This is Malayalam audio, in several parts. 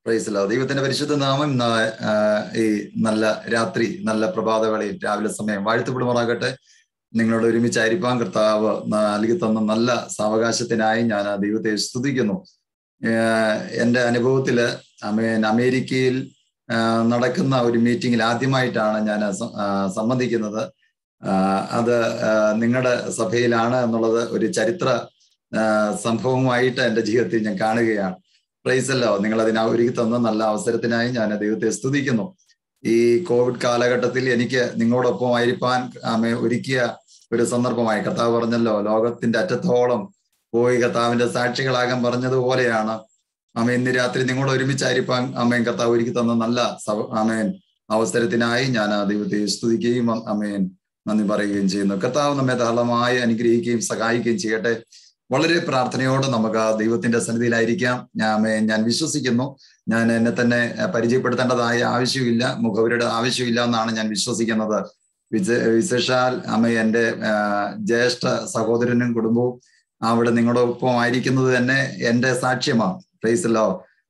പ്രൈസലോ ദൈവത്തിന്റെ പരിശുദ്ധ നാമം ഇന്ന് ആ, ഈ നല്ല രാത്രി നല്ല പ്രഭാതവേളയിൽ രാവിലെ സമയം വാഴ്ത്തപ്പെടുമാറാകട്ടെ നിങ്ങളോട് ഒരുമിച്ചായിരിക്കാൻ കർത്താവ് നൽകി തന്ന നല്ല സാവകാശത്തിനായി ഞാൻ ആ ദൈവത്തെ സ്തുതിക്കുന്നു ഏഹ് എൻ്റെ അനുഭവത്തില് അമേൻ അമേരിക്കയിൽ ആ, നടക്കുന്ന ഒരു മീറ്റിംഗിൽ ആദ്യമായിട്ടാണ് ഞാൻ സ- ആ, സംബന്ധിക്കുന്നത് ആ, അത് നിങ്ങളുടെ സഭയിലാണ് എന്നുള്ളത് ഒരു ചരിത്ര ആ, സംഭവമായിട്ട് എൻ്റെ ജീവിതത്തിൽ ഞാൻ കാണുകയാണ് പ്രൈസല്ലോ നിങ്ങൾ അതിന് ഒരുക്കി തന്ന നല്ല അവസരത്തിനായി ഞാൻ ദൈവത്തെ സ്തുതിക്കുന്നു ഈ കോവിഡ് കാലഘട്ടത്തിൽ എനിക്ക് നിങ്ങളോടൊപ്പം ആയിരിക്കാൻ ആമേ ഒരുക്കിയ ഒരു സന്ദർഭമായി കർത്താവ് പറഞ്ഞല്ലോ ലോകത്തിന്റെ അറ്റത്തോളം പോയി കർത്താവിന്റെ സാക്ഷികളാകാൻ പറഞ്ഞതുപോലെയാണ് ആമേ ഇന്ന് രാത്രി നിങ്ങളോട് ഒരുമിച്ചായിരിക്കാൻ ആമേൻ കർത്താവ് ഒരുക്കി തന്ന നല്ല സവ ആമേൻ അവസരത്തിനായി ഞാൻ ആ ദൈവത്തെ സ്തുതിക്കുകയും ആമേൻ നന്ദി പറയുകയും ചെയ്യുന്നു കർത്താവ് നമ്മെ ധാരാളമായി അനുഗ്രഹിക്കുകയും സഹായിക്കുകയും ചെയ്യട്ടെ വളരെ പ്രാർത്ഥനയോടെ നമുക്ക് ആ ദൈവത്തിന്റെ സന്നിധിയിലായിരിക്കാം ഞാൻ ഞാൻ വിശ്വസിക്കുന്നു ഞാൻ എന്നെ തന്നെ പരിചയപ്പെടുത്തേണ്ടതായ ആവശ്യമില്ല മുഖവരുടെ ആവശ്യമില്ല എന്നാണ് ഞാൻ വിശ്വസിക്കുന്നത് വിശ വിശേഷാൽ അമ്മ എൻ്റെ ആ, ജ്യേഷ്ഠ സഹോദരനും കുടുംബവും അവിടെ നിങ്ങളുടെ ഒപ്പം ആയിരിക്കുന്നത് തന്നെ എൻ്റെ സാക്ഷ്യമാണ് പ്രൈസല്ലോ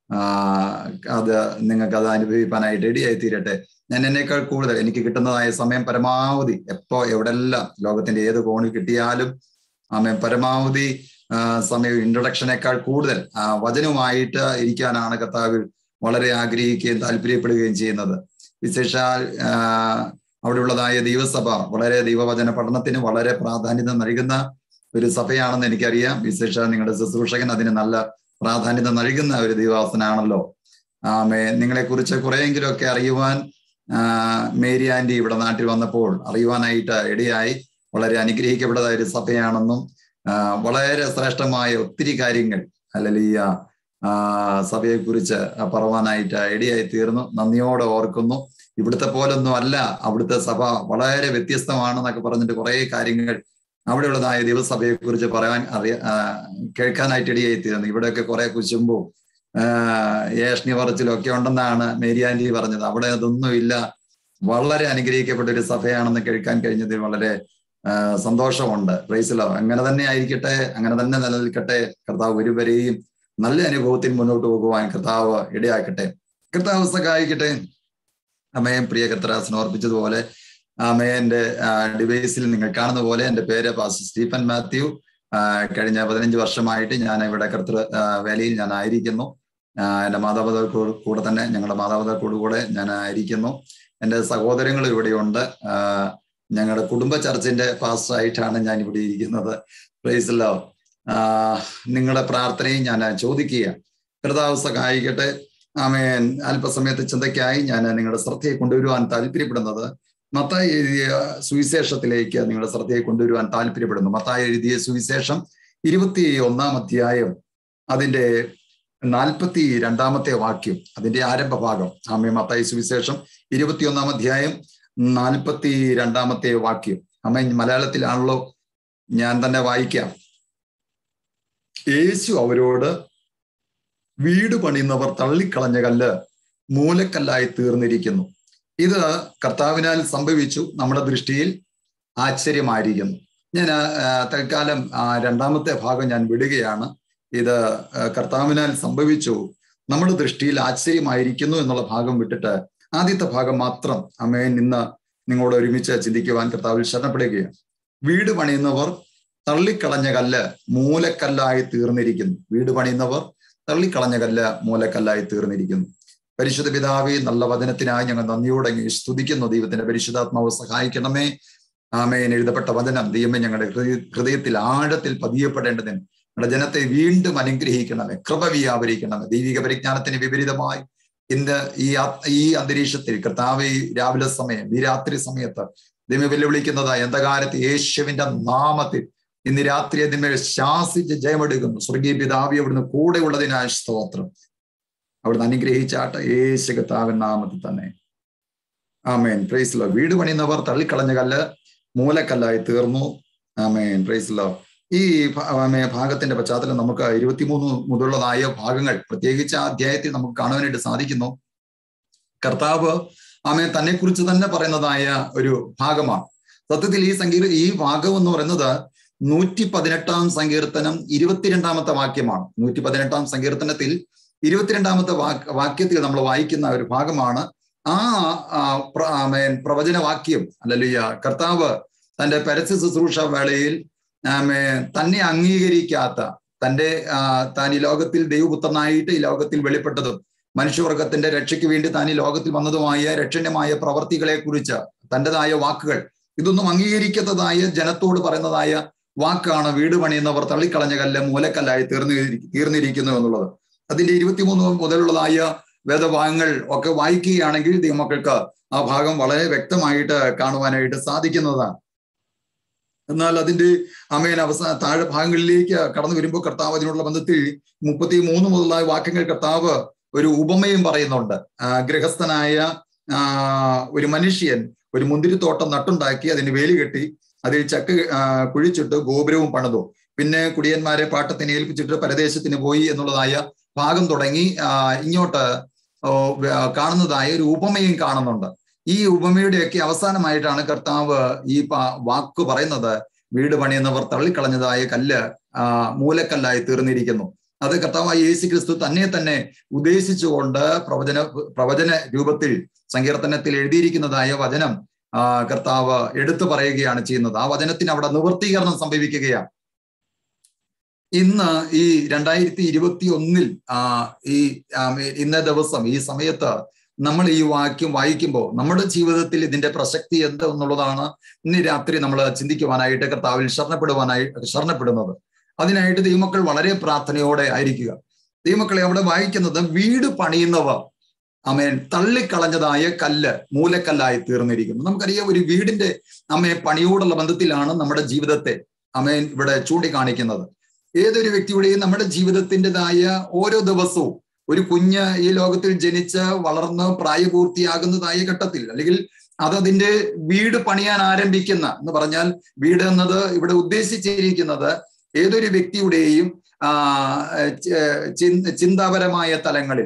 അത് നിങ്ങൾക്ക് അത് അനുഭവിക്കാനായിട്ട് റെഡിയായി തീരട്ടെ ഞാൻ എന്നേക്കാൾ കൂടുതൽ എനിക്ക് കിട്ടുന്നതായ സമയം പരമാവധി എപ്പോ എവിടെല്ലാം ലോകത്തിന്റെ ഏത് കോണിൽ കിട്ടിയാലും ആമേ പരമാവധി ആ, സമയം ഇൻട്രൊഡക്ഷനേക്കാൾ കൂടുതൽ ആ, വചനവുമായിട്ട് ഇരിക്കാനാണ് കർത്താവിൽ വളരെ ആഗ്രഹിക്കുകയും താല്പര്യപ്പെടുകയും ചെയ്യുന്നത് വിശേഷാൽ ആ, അവിടെയുള്ളതായ ദൈവസഭ വളരെ ദൈവവചന പഠനത്തിന് വളരെ പ്രാധാന്യത നൽകുന്ന ഒരു സഭയാണെന്ന് എനിക്കറിയാം വിശേഷാൽ നിങ്ങളുടെ ശുശ്രൂഷകൻ അതിന് നല്ല പ്രാധാന്യത നൽകുന്ന ഒരു ദൈവാസനാണല്ലോ ആമേ നിങ്ങളെ കുറിച്ച് കുറെയെങ്കിലും ഒക്കെ അറിയുവാൻ ആ, മേരി ആന്റി ഇവിടെ നാട്ടിൽ വന്നപ്പോൾ അറിയുവാനായിട്ട് ഇടയായി വളരെ അനുഗ്രഹിക്കപ്പെട്ടതായ ഒരു സഭയാണെന്നും ആ, വളരെ ശ്രേഷ്ഠമായ ഒത്തിരി കാര്യങ്ങൾ അല്ലലിയ ആ സഭയെ കുറിച്ച് പറവാനായിട്ട് ഇടയായി തീർന്നു നന്ദിയോടെ ഓർക്കുന്നു ഇവിടുത്തെ പോലൊന്നും അല്ല അവിടുത്തെ സഭ വളരെ വ്യത്യസ്തമാണെന്നൊക്കെ പറഞ്ഞിട്ട് കുറെ കാര്യങ്ങൾ അവിടെയുള്ളതായ ദിവസഭയെ കുറിച്ച് പറയാൻ അറിയ ആ, കേൾക്കാനായിട്ട് ഇടയായി തീർന്നു ഇവിടെയൊക്കെ കുറെ കുശുമ്പും ഏഷ്ണി പറച്ചിലും ഒക്കെ ഉണ്ടെന്നാണ് മേരിയാൻഡി പറഞ്ഞത് അവിടെ അതൊന്നുമില്ല വളരെ അനുഗ്രഹിക്കപ്പെട്ട ഒരു സഭയാണെന്ന് കേൾക്കാൻ കഴിഞ്ഞതിൽ വളരെ ആ, സന്തോഷമുണ്ട് പ്രൈസിലോ അങ്ങനെ തന്നെ ആയിരിക്കട്ടെ അങ്ങനെ തന്നെ നിലനിൽക്കട്ടെ കർത്താവ് ഒരുവരെയും നല്ല അനുഭവത്തിൽ മുന്നോട്ട് പോകുവാൻ കർത്താവ് ഇടയാക്കട്ടെ കർത്താവ് സഹായിക്കട്ടെ അമ്മയും പ്രിയ കർത്തരാസനം ഓർപ്പിച്ചതുപോലെ അമ്മയന്റെ ഡിവൈസിൽ നിങ്ങൾ കാണുന്ന പോലെ എൻ്റെ പേര് പാസ്റ്റർ സ്റ്റീഫൻ മാത്യു ആ, കഴിഞ്ഞ പതിനഞ്ച് വർഷമായിട്ട് ഞാൻ ഇവിടെ കർത്തൃ ആ, വേലയിൽ ഞാൻ ആയിരിക്കുന്നു ആ, എൻ്റെ മാതാപിതാക്കളോട് കൂടെ തന്നെ ഞങ്ങളുടെ മാതാപിതാക്കളോട് കൂടെ ഞാൻ ആയിരിക്കുന്നു എൻ്റെ സഹോദരങ്ങൾ ഇവിടെയുണ്ട് ആ, ഞങ്ങളുടെ കുടുംബ ചർച്ചിന്റെ പാസ്റ്റർ ആയിട്ടാണ് ഞാൻ ഇവിടെ ഇരിക്കുന്നത് പ്രൈസല്ലോ നിങ്ങളുടെ പ്രാർത്ഥനയും ഞാൻ ചോദിക്കുക കർത്താവ് സഹായിക്കട്ടെ ആമേൻ അല്പസമയത്തെ ചിന്തയ്ക്കായി ഞാൻ നിങ്ങളുടെ ശ്രദ്ധയെ കൊണ്ടുവരുവാൻ താല്പര്യപ്പെടുന്നത് മത്തായി എഴുതിയ സുവിശേഷത്തിലേക്ക് നിങ്ങളുടെ ശ്രദ്ധയെ കൊണ്ടുവരുവാൻ താല്പര്യപ്പെടുന്നു മത്തായി എഴുതിയ സുവിശേഷം ഇരുപത്തി ഒന്നാം അധ്യായം അതിന്റെ നാൽപ്പത്തി രണ്ടാമത്തെ വാക്യം അതിന്റെ ആരംഭ ഭാഗം ആമേ മത്തായി സുവിശേഷം ഇരുപത്തിയൊന്നാം അധ്യായം നാൽപ്പത്തി രണ്ടാമത്തെ വാക്യം അമ്മ മലയാളത്തിലാണല്ലോ ഞാൻ തന്നെ വായിക്കാം യേശു അവരോട് വീട് പണിയുന്നവർ തള്ളിക്കളഞ്ഞ കല്ല് മൂലക്കല്ലായി തീർന്നിരിക്കുന്നു ഇത് കർത്താവിനാൽ സംഭവിച്ചു നമ്മുടെ ദൃഷ്ടിയിൽ ആശ്ചര്യമായിരിക്കുന്നു ഞാൻ ആ, തൽക്കാലം ആ, രണ്ടാമത്തെ ഭാഗം ഞാൻ വിടുകയാണ് ഇത് ആ, കർത്താവിനാൽ സംഭവിച്ചു നമ്മുടെ ദൃഷ്ടിയിൽ ആശ്ചര്യമായിരിക്കുന്നു എന്നുള്ള ഭാഗം വിട്ടിട്ട് ആദ്യത്തെ ഭാഗം മാത്രം അമ്മയെ നിന്ന് നിങ്ങളോട് ഒരുമിച്ച് ചിന്തിക്കുവാൻ കർത്താവിൽ ശരണപ്പെടുകയാണ് വീട് പണിയുന്നവർ തള്ളിക്കളഞ്ഞ കല്ല് മൂലക്കല്ലായി തീർന്നിരിക്കുന്നു വീട് പണിയുന്നവർ തള്ളിക്കളഞ്ഞ കല്ല് മൂലക്കല്ലായി തീർന്നിരിക്കുന്നു പരിശുദ്ധ പിതാവേ നല്ല വചനത്തിനായി ഞങ്ങൾ നന്ദിയോടെ അങ്ങ് സ്തുതിക്കുന്നു ദൈവത്തിന്റെ പരിശുദ്ധാത്മാവ് സഹായിക്കണമേ ആമേൻ എഴുതപ്പെട്ട വചനം ദൈവമേ ഞങ്ങളുടെ ഹൃദയ ഹൃദയത്തിൽ ആഴത്തിൽ പതിയപ്പെടേണ്ടതിന് ഞങ്ങളുടെ ജനത്തെ വീണ്ടും അനുഗ്രഹിക്കണമേ കൃപ വ്യാപരിക്കണമേ ദൈവിക പരിജ്ഞാനത്തിന് വിപരീതമായി ഇന്ന് ഈ ആ- ഈ അന്തരീക്ഷത്തിൽ കർത്താവ് ഈ രാവിലെ സമയം ഈ രാത്രി സമയത്ത് ദൈവം വെല്ലുവിളിക്കുന്നത് എന്തകാലത്ത് യേശുവിന്റെ നാമത്തിൽ ഇന്ന് രാത്രി അതിന്മേൽ ശാസിച്ച് ജയമെടുക്കുന്നു സ്വർഗീയ പിതാവി അവിടുന്ന് കൂടെ ഉള്ളതിനായ സ്തോത്രം അവിടുന്ന് അനുഗ്രഹിച്ചാട്ട യേശു കർത്താവിൻ നാമത്തിൽ തന്നെ ആമേൻ പ്രൈസ്ലോ വീട് പണിയുന്നവർ തള്ളിക്കളഞ്ഞ കല്ല് മൂലക്കല്ലായി തീർന്നു ആമേൻ പ്രൈസ്ലോ ഈ ഭ- ആമേ ഭാഗത്തിന്റെ പശ്ചാത്തലം നമുക്ക് ഇരുപത്തിമൂന്ന് മുതലുള്ളതായ ഭാഗങ്ങൾ പ്രത്യേകിച്ച് ആ അധ്യായത്തിൽ നമുക്ക് കാണുവാനായിട്ട് സാധിക്കുന്നു കർത്താവ് ആമേ തന്നെ കുറിച്ച് തന്നെ പറയുന്നതായ ഒരു ഭാഗമാണ് സത്യത്തിൽ ഈ സങ്കീർ ഈ ഭാഗം എന്ന് പറയുന്നത് നൂറ്റി പതിനെട്ടാം സങ്കീർത്തനം ഇരുപത്തിരണ്ടാമത്തെ വാക്യമാണ് നൂറ്റി പതിനെട്ടാം സങ്കീർത്തനത്തിൽ ഇരുപത്തിരണ്ടാമത്തെ വാക്ക് വാക്യത്തിൽ നമ്മൾ വായിക്കുന്ന ഒരു ഭാഗമാണ് ആ പ്രവചന വാക്യം അല്ലല്ലുയ്യ കർത്താവ് തന്റെ പരസ്യ ശുശ്രൂഷ വേളയിൽ തന്നെ അംഗീകരിക്കാത്ത തന്റെ താൻ ഈ ലോകത്തിൽ ദൈവപുത്രനായിട്ട് ഈ ലോകത്തിൽ വെളിപ്പെട്ടതും മനുഷ്യവർഗത്തിന്റെ രക്ഷയ്ക്ക് വേണ്ടി താൻ ഈ ലോകത്തിൽ വന്നതുമായ രക്ഷണ്യമായ പ്രവർത്തികളെ കുറിച്ച് തൻ്റെതായ വാക്കുകൾ ഇതൊന്നും അംഗീകരിക്കാത്തതായ ജനത്തോട് പറയുന്നതായ വാക്കാണ് വീട് പണിയുന്നവർ തള്ളിക്കളഞ്ഞ കല്ല് മൂലക്കല്ലായി തീർന്നു തീർന്നിരിക്കുന്നു എന്നുള്ളത് അതിന്റെ ഇരുപത്തിമൂന്ന് മുതലുള്ളതായ വേദഭാഗങ്ങൾ ഒക്കെ വായിക്കുകയാണെങ്കിൽ ദൈവമക്കൾക്ക് ആ ഭാഗം വളരെ വ്യക്തമായിട്ട് കാണുവാനായിട്ട് സാധിക്കുന്നതാണ് എന്നാൽ അതിന്റെ അമേൻ അവസാന താഴെ ഭാഗങ്ങളിലേക്ക് കടന്നു വരുമ്പോൾ കർത്താവ് അതിനുള്ള ബന്ധത്തിൽ മുപ്പത്തി മൂന്ന് മുതലായ വാക്യങ്ങൾ കർത്താവ് ഒരു ഉപമയും പറയുന്നുണ്ട് ഗൃഹസ്ഥനായ ഒരു മനുഷ്യൻ ഒരു മുന്തിരിത്തോട്ടം നട്ടുണ്ടാക്കി അതിന് വേലി കെട്ടി അതിൽ ചക്ക കുഴിച്ചിട്ട് ഗോപുരവും പണിതു പിന്നെ കുടിയന്മാരെ പാട്ടത്തിന് ഏൽപ്പിച്ചിട്ട് പരദേശത്തിന് പോയി എന്നുള്ളതായ ഭാഗം തുടങ്ങി ഇങ്ങോട്ട് കാണുന്നതായ ഒരു ഉപമയും കാണുന്നുണ്ട് ഈ ഉപമയുടെയൊക്കെ അവസാനമായിട്ടാണ് കർത്താവ് ഈ വാക്ക് പറയുന്നത് വീട് പണിയുന്നവർ തള്ളിക്കളഞ്ഞതായ കല്ല് മൂലക്കല്ലായി തീർന്നിരിക്കുന്നു അത് കർത്താവായ യേശു ക്രിസ്തു തന്നെ തന്നെ ഉദ്ദേശിച്ചുകൊണ്ട് പ്രവചന പ്രവചന രൂപത്തിൽ സങ്കീർത്തനത്തിൽ എഴുതിയിരിക്കുന്നതായ വചനം കർത്താവ് എടുത്തു പറയുകയാണ് ചെയ്യുന്നത് ആ വചനത്തിന് അവിടെ നിവൃത്തീകരണം സംഭവിക്കുകയാണ് ഇന്ന് ഈ രണ്ടായിരത്തി ഇരുപത്തി ഒന്നിൽ ഈ ഇന്ന ദിവസം ഈ സമയത്ത് നമ്മൾ ഈ വാക്യം വായിക്കുമ്പോൾ നമ്മുടെ ജീവിതത്തിൽ ഇതിന്റെ പ്രസക്തി എന്ത് എന്നുള്ളതാണ് ഇന്ന് രാത്രി നമ്മൾ ചിന്തിക്കുവാനായിട്ട് കർത്താവിൽ ശരണപ്പെടുവാനായി ശരണപ്പെടുന്നത് അതിനായിട്ട് ദൈവമക്കൾ വളരെ പ്രാർത്ഥനയോടെ ആയിരിക്കുക ദൈവമക്കളെ അവിടെ വായിക്കുന്നത് വീട് പണിയുന്നവർ അമേൻ തള്ളിക്കളഞ്ഞതായ കല്ല് മൂലക്കല്ലായി തീർന്നിരിക്കുന്നു നമുക്കറിയാം ഒരു വീടിന്റെ അമ്മയെ പണിയോടുള്ള ബന്ധത്തിലാണ് നമ്മുടെ ജീവിതത്തെ അമേൻ ഇവിടെ ചൂണ്ടിക്കാണിക്കുന്നത് ഏതൊരു വ്യക്തിയുടെയും നമ്മുടെ ജീവിതത്തിൻ്റെതായ ഓരോ ദിവസവും ഒരു കുഞ്ഞ് ഈ ലോകത്തിൽ ജനിച്ച് വളർന്ന് പ്രായപൂർത്തിയാകുന്നതായ ഘട്ടത്തിൽ അല്ലെങ്കിൽ അതതിന്റെ വീട് പണിയാൻ ആരംഭിക്കുന്ന എന്ന് പറഞ്ഞാൽ വീട് എന്നത് ഇവിടെ ഉദ്ദേശിച്ചിരിക്കുന്നത് ഏതൊരു വ്യക്തിയുടെയും ആ ചിന്താപരമായ തലങ്ങളിൽ